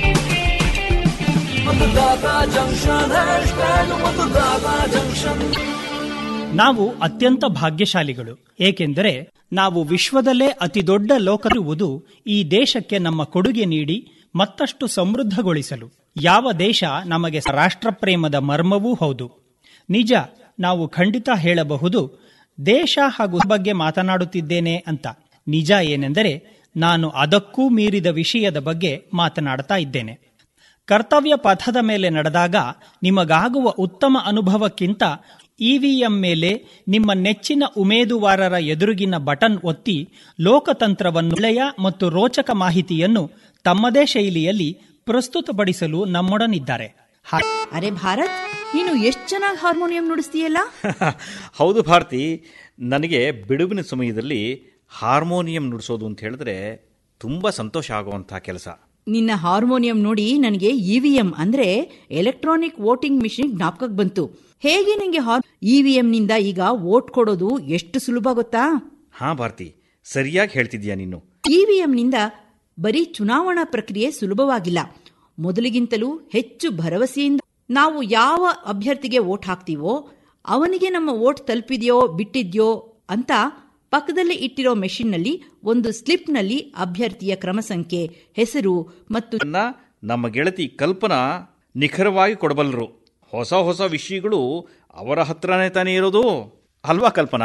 ಮತದಾತ ಜಂಕ್ಷನ್ ಹ್ಯಾಶ್ಟ್ಯಾಗ್ ಮತದಾತ ಜಂಕ್ಷನ್ ನಾವು ಅತ್ಯಂತ ಭಾಗ್ಯಶಾಲಿಗಳು ಏಕೆಂದರೆ ನಾವು ವಿಶ್ವದಲ್ಲೇ ಅತಿ ದೊಡ್ಡ ಲೋಕವಿರುವುದು ಈ ದೇಶಕ್ಕೆ ನಮ್ಮ ಕೊಡುಗೆ ನೀಡಿ ಮತ್ತಷ್ಟು ಸಮೃದ್ಧಗೊಳಿಸಲು ಯಾವ ದೇಶ ನಮಗೆ ರಾಷ್ಟ್ರಪ್ರೇಮದ ಮರ್ಮವೂ ಹೌದು ನಿಜ ನಾವು ಖಂಡಿತ ಹೇಳಬಹುದು ದೇಶ ಹಾಗೂ ಬಗ್ಗೆ ಮಾತನಾಡುತ್ತಿದ್ದೇನೆ ಅಂತ ನಿಜ ಏನೆಂದರೆ ನಾನು ಅದಕ್ಕೂ ಮೀರಿದ ವಿಷಯದ ಬಗ್ಗೆ ಮಾತನಾಡ್ತಾ ಇದ್ದೇನೆ ಕರ್ತವ್ಯ ಪಥದ ಮೇಲೆ ನಡೆದಾಗ ನಿಮಗಾಗುವ ಉತ್ತಮ ಅನುಭವಕ್ಕಿಂತ ಇವಿಎಂ ಮೇಲೆ ನಿಮ್ಮ ನೆಚ್ಚಿನ ಉಮೇದುವಾರರ ಎದುರುಗಿನ ಬಟನ್ ಒತ್ತಿ ಲೋಕತಂತ್ರವನ್ನು ಒಳ್ಳೆಯ ಮತ್ತು ರೋಚಕ ಮಾಹಿತಿಯನ್ನು ತಮ್ಮದೇ ಶೈಲಿಯಲ್ಲಿ ಪ್ರಸ್ತುತಪಡಿಸಲು ನಮ್ಮೊಡನಿದ್ದಾರೆ ಅರೆ ಭಾರತ್ ನೀನು ಎಷ್ಟು ಚೆನ್ನಾಗಿ ಹಾರ್ಮೋನಿಯಂ ನುಡಿಸ್ತೀಯಲ್ಲ ಹೌದು ಭಾರತಿ ನನಗೆ ಬಿಡುವಿನ ಸಮಯದಲ್ಲಿ ಹಾರ್ಮೋನಿಯಂ ನುಡಿಸೋದು ಅಂತ ಹೇಳಿದ್ರೆ ತುಂಬ ಸಂತೋಷ ಆಗುವಂಥ ಕೆಲಸ ನಿನ್ನ ಹಾರ್ಮೋನಿಯಂ ನೋಡಿ ನನಗೆ ಇವಿಎಂ ಅಂದ್ರೆ ಎಲೆಕ್ಟ್ರಾನಿಕ್ ವೋಟಿಂಗ್ ಮಿಷಿನ್ ಜ್ಞಾಪಕಕ್ಕೆ ಬಂತು ಹೇಗೆ ನಿಂಗೆ ಇವಿಎಂ ನಿಂದ ಈಗ ವೋಟ್ ಕೊಡೋದು ಎಷ್ಟು ಸುಲಭ ಗೊತ್ತಾ ಹಾ ಭಾರತಿ ಸರಿಯಾಗಿ ಹೇಳ್ತಿದ್ಯಾ ನೀನು ಇವಿಎಂ ನಿಂದ ಬರೀ ಚುನಾವಣಾ ಪ್ರಕ್ರಿಯೆ ಸುಲಭವಾಗಿಲ್ಲ ಮೊದಲಿಗಿಂತಲೂ ಹೆಚ್ಚು ಭರವಸೆಯಿಂದ ನಾವು ಯಾವ ಅಭ್ಯರ್ಥಿಗೆ ವೋಟ್ ಹಾಕ್ತೀವೋ ಅವನಿಗೆ ನಮ್ಮ ವೋಟ್ ತಲುಪಿದೆಯೋ ಬಿಟ್ಟಿದ್ಯೋ ಅಂತ ಪಕ್ಕದಲ್ಲಿ ಇಟ್ಟಿರೋ ಮೆಷಿನ್ನಲ್ಲಿ ಒಂದು ಸ್ಲಿಪ್ನಲ್ಲಿ ಅಭ್ಯರ್ಥಿಯ ಕ್ರಮ ಸಂಖ್ಯೆ ಹೆಸರು ಮತ್ತು ಅನ್ನ ನಮ್ಮ ಗೆಳತಿ ಕಲ್ಪನಾ ನಿಖರವಾಗಿ ಕೊಡಬಲ್ಲರು ಹೊಸ ಹೊಸ ವಿಷಯಗಳು ಅವರ ಹತ್ರನೇ ತಾನೇ ಇರೋದು ಅಲ್ವಾ ಕಲ್ಪನಾ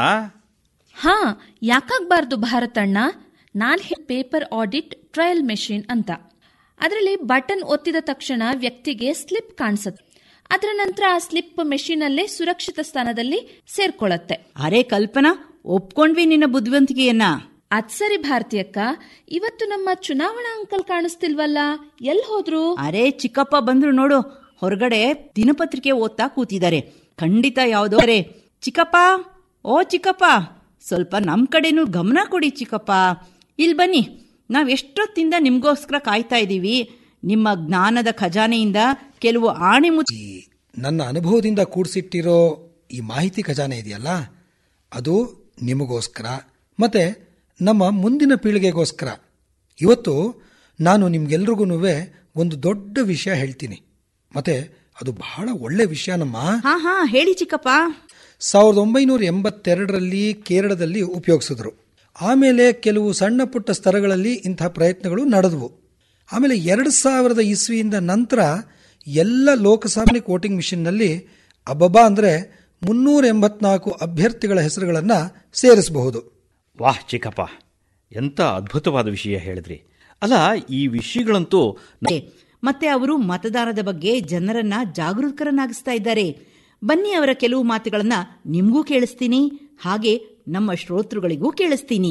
ಹಾ ಯಾಕಾಗ್ಬಾರ್ದು ಭಾರತಣ್ಣ ನಾನ್ ಪೇಪರ್ ಆಡಿಟ್ ಟ್ರಯಲ್ ಮೆಷಿನ್ ಅಂತ ಅದರಲ್ಲಿ ಬಟನ್ ಒತ್ತಿದ ತಕ್ಷಣ ವ್ಯಕ್ತಿಗೆ ಸ್ಲಿಪ್ ಕಾಣಿಸುತ್ತೆ ಅದರ ನಂತರ ಆ ಸ್ಲಿಪ್ ಮೆಷಿನ್ ಅಲ್ಲೇ ಸುರಕ್ಷಿತ ಸ್ಥಾನದಲ್ಲಿ ಸೇರ್ಕೊಳ್ಳುತ್ತೆ ಅರೆ ಕಲ್ಪನಾ ಒಪ್ಕೊಂಡ್ವಿ ನಿನ್ನ ಬುದ್ಧಿವಂತಿಕೆಯನ್ನ ಅದ್ ಸರಿ ಭಾರತೀಯಕ್ಕ ಇವತ್ತು ನಮ್ಮ ಚುನಾವಣಾ ಅಂಕಲ್ ಕಾಣಿಸ್ತಿಲ್ವಲ್ಲ ಎಲ್ ಹೋದ್ರು ಅರೆ ಚಿಕ್ಕಪ್ಪ ಬಂದ್ರು ನೋಡು ಹೊರಗಡೆ ದಿನಪತ್ರಿಕೆ ಓದ್ತಾ ಕೂತಿದ್ದಾರೆ ಖಂಡಿತ ಯಾವುದೋ ಅರೆ ಚಿಕ್ಕಪ್ಪ ಓ ಚಿಕ್ಕಪ್ಪ ಸ್ವಲ್ಪ ನಮ್ ಕಡೆನೂ ಗಮನ ಕೊಡಿ ಚಿಕ್ಕಪ್ಪ ಇಲ್ಲಿ ಬನ್ನಿ ನಾವ್ ಎಷ್ಟೊತ್ತಿಂದ ನಿಮ್ಗೋಸ್ಕರ ಕಾಯ್ತಾ ಇದ್ದೀವಿ ನಿಮ್ಮ ಜ್ಞಾನದ ಖಜಾನೆಯಿಂದ ಕೆಲವು ಆಣೆ ಮುಚ್ಚಿ ನನ್ನ ಅನುಭವದಿಂದ ಕೂಡಿಸಿಟ್ಟಿರೋ ಈ ಮಾಹಿತಿ ಖಜಾನೆ ಇದೆಯಲ್ಲ ಅದು ನಿಮಗೋಸ್ಕರ ಮತ್ತೆ ನಮ್ಮ ಮುಂದಿನ ಪೀಳಿಗೆಗೋಸ್ಕರ ಇವತ್ತು ನಾನು ನಿಮ್ಗೆಲ್ರಿಗೂ ಒಂದು ದೊಡ್ಡ ವಿಷಯ ಹೇಳ್ತೀನಿ ಮತ್ತೆ ಅದು ಬಹಳ ಒಳ್ಳೆ ವಿಷಯನಮ್ಮ ಹಾ ಹಾ ಹೇಳಿ ಚಿಕ್ಕಪ್ಪ ಸಾವಿರದ ಒಂಬೈನೂರ ಎಂಬತ್ತೆರಡರಲ್ಲಿ ಕೇರಳದಲ್ಲಿ ಉಪಯೋಗಿಸಿದ್ರು ಆಮೇಲೆ ಕೆಲವು ಸಣ್ಣ ಪುಟ್ಟ ಸ್ತರಗಳಲ್ಲಿ ಇಂಥ ಪ್ರಯತ್ನಗಳು ನಡೆದವು ಆಮೇಲೆ ಎರಡು ಸಾವಿರದ ಇಸ್ವಿಯಿಂದ ನಂತರ ಎಲ್ಲ ಲೋಕಸಭಾ ವೋಟಿಂಗ್ ಮಿಷನ್ನಲ್ಲಿ ಅಬ್ಬಬ್ಬಾ ಅಂದರೆ ಮುನ್ನೂರ ಎಂಬತ್ನಾಲ್ಕು ಅಭ್ಯರ್ಥಿಗಳ ಹೆಸರುಗಳನ್ನು ಸೇರಿಸಬಹುದು ವಾಹ್ ಚಿಕ್ಕಪ್ಪ ಎಂಥ ಅದ್ಭುತವಾದ ವಿಷಯ ಹೇಳಿದ್ರಿ ಅಲ್ಲ ಈ ವಿಷಯಗಳಂತೂ ಮತ್ತೆ ಅವರು ಮತದಾನದ ಬಗ್ಗೆ ಜನರನ್ನ ಜಾಗರೂಕರನ್ನಾಗಿಸ್ತಾ ಇದ್ದಾರೆ ಬನ್ನಿ ಅವರ ಕೆಲವು ಮಾತುಗಳನ್ನ ನಿಮ್ಗೂ ಕೇಳಿಸ್ತೀನಿ ಹಾಗೆ ನಮ್ಮ ಶ್ರೋತೃಗಳಿಗೂ ಕೇಳಿಸ್ತೀನಿ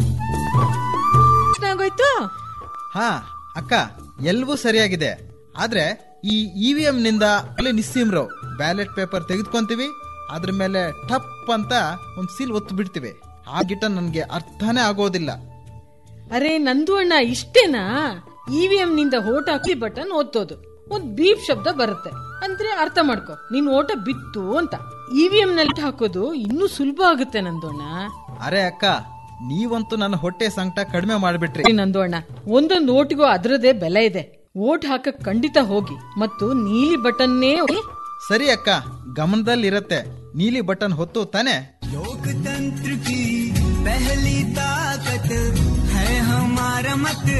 ಆಗೋಯ್ತು ಹಾ ಅಕ್ಕ ಎಲ್ಲವೂ ಸರಿಯಾಗಿದೆ ಆದ್ರೆ ಈ ಇವಿಎಂ ನಿಂದ ಅಲ್ಲಿ ನಿಸ್ಸೀಮ್ರು ಬ್ಯಾಲೆಟ್ ಪೇಪರ್ ತೆಗೆದುಕೊಂತೀವಿ ಅದ್ರ ಮೇಲೆ ಟಪ್ ಅಂತ ಒಂದ್ ಸೀಲ್ ಒತ್ತು ಬಿಡ್ತೀವಿ ಆ ಗಿಟ ನನ್ಗೆ ಅರ್ಥನೇ ಆಗೋದಿಲ್ಲ ಅರೆ ನಂದು ಅಣ್ಣ ಇಷ್ಟೇನಾ ಇವಿಎಂ ನಿಂದ ಓಟ್ ಹಾಕಿ ಬಟನ್ ಒತ್ತೋದು ಒಂದ್ ಬೀಪ್ ಶಬ್ದ ಬರುತ್ತೆ ಅಂದ್ರೆ ಅರ್ಥ ಮಾಡ್ಕೊ ನಿನ್ ಓಟ ಬಿತ್ತು ಅಂತ ಇವಿಎಂ ನಲ್ಲಿ ಹಾಕೋದು ಇನ್ನೂ ಸುಲಭ ಆಗುತ್ತೆ ನಂದು ಅಣ್ಣ ಅರೆ ಅಕ್ಕ ನೀವಂತೂ ನನ್ನ ಹೊಟ್ಟೆ ಸಂಕಟ ಕಡಿಮೆ ಮಾಡ್ಬಿಟ್ರಿ ನಂದು ಅಣ್ಣ ಒಂದೊಂದು ಓಟಿಗೂ ಅದರದೇ ಬೆಲೆ ಇದೆ ಓಟ್ ಹಾಕಕ್ ಖಂಡಿತ ಹೋಗಿ ಮತ್ತು ನೀಲಿ ಬಟನ್ನೇ ಸರಿ ಅಕ್ಕ ಗಮನದಲ್ಲಿರತ್ತೆ ನೀಲಿ ಬಟನ್ ಹೊತ್ತು ತಾನೆ लोकतंत्र की पहली ताकत है हमारा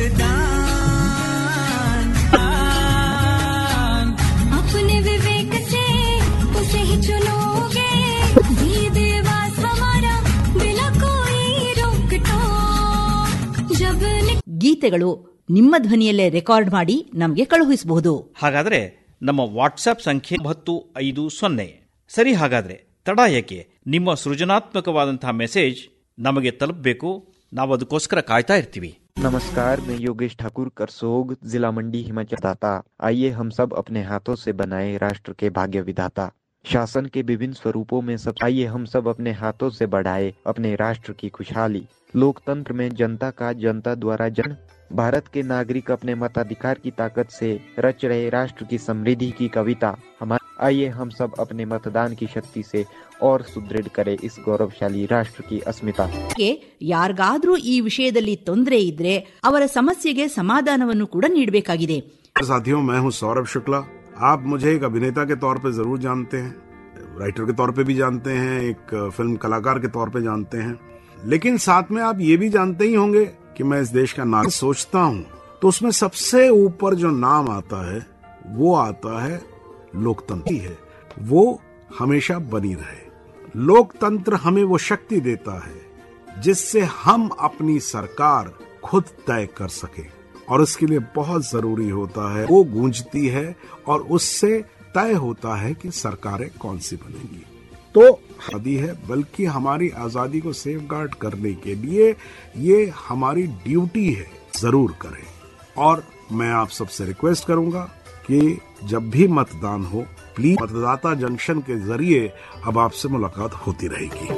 मतदान अपने विवेक से उसे ही चुनोगे ये देवास हमारा बिना कोई रोक टोक जब ಗೀತೆಗಳು ನಿಮ್ಮ ಧ್ವನಿಯಲ್ಲೇ ರೆಕಾರ್ಡ್ ಮಾಡಿ ನಮಗೆ ಕಳುಹಿಸಬಹುದು ಹಾಗಾದ್ರೆ ನಮ್ಮ ವಾಟ್ಸ್ಆಪ್ ಸಂಖ್ಯೆ ಒಂಬತ್ತು ಐದು ಸೊನ್ನೆ ಸರಿ ಹಾಗಾದ್ರೆ ತಡ ಏಕೆ ನಿಮ್ಮ ಸೃಜನಾತ್ಮಕವಾದಂತಹ ಮೆಸೇಜ್ ನಮಗೆ ತಲುಪಬೇಕು ನಾವು ಅದಕ್ಕೋಸ್ಕರ ಕಾಯ್ತಾ ಇರ್ತೀವಿ नमस्कार मैं योगेश ठाकुर करसोग जिला मंडी हिमाचल दाता आइए हम सब अपने हाथों से बनाए राष्ट्र के भाग्य विधाता शासन के विभिन्न स्वरूपों में सब आइए हम सब अपने हाथों से बढ़ाए अपने राष्ट्र की खुशहाली लोकतंत्र में जनता का जनता द्वारा जन भारत के नागरिक अपने मताधिकार की ताकत से रच रहे राष्ट्र की समृद्धि की कविता हमारे आइए हम सब अपने मतदान की शक्ति से और सुदृढ़ करें इस गौरवशाली राष्ट्र की अस्मिता ಗೆ ಯಾರಿಗಾದ್ರೂ ಈ ವಿಷಯದಲ್ಲಿ ತೊಂದರೆ ಇದ್ರೆ ಅವರ ಸಮಸ್ಯೆಗೆ ಸಮಾಧಾನವನ್ನು ಕೂಡ ನೀಡಬೇಕಾಗಿದೆ साथियों मैं हूं सौरभ शुक्ला आप मुझे एक अभिनेता के तौर पे जरूर जानते हैं राइटर के तौर पे भी जानते हैं एक फिल्म कलाकार के तौर पे जानते हैं लेकिन साथ में आप ये भी जानते ही होंगे कि मैं इस देश का नाम सोचता हूँ तो उसमें सबसे ऊपर जो नाम आता है वो आता है लोकतंत्र ही है वो हमेशा बनी रहे लोकतंत्र हमें वो शक्ति देता है जिससे हम अपनी सरकार खुद तय कर सके और उसके लिए बहुत जरूरी होता है वो गूंजती है और उससे तय होता है कि सरकारें कौन सी बनेंगी तो आजादी है बल्कि हमारी आजादी को सेफ गार्ड करने के लिए ये हमारी ड्यूटी है जरूर करें और मैं आप सबसे रिक्वेस्ट करूंगा कि जब भी मतदान हो प्लीज मतदाता जंक्शन के जरिए अब आपसे मुलाकात होती रहेगी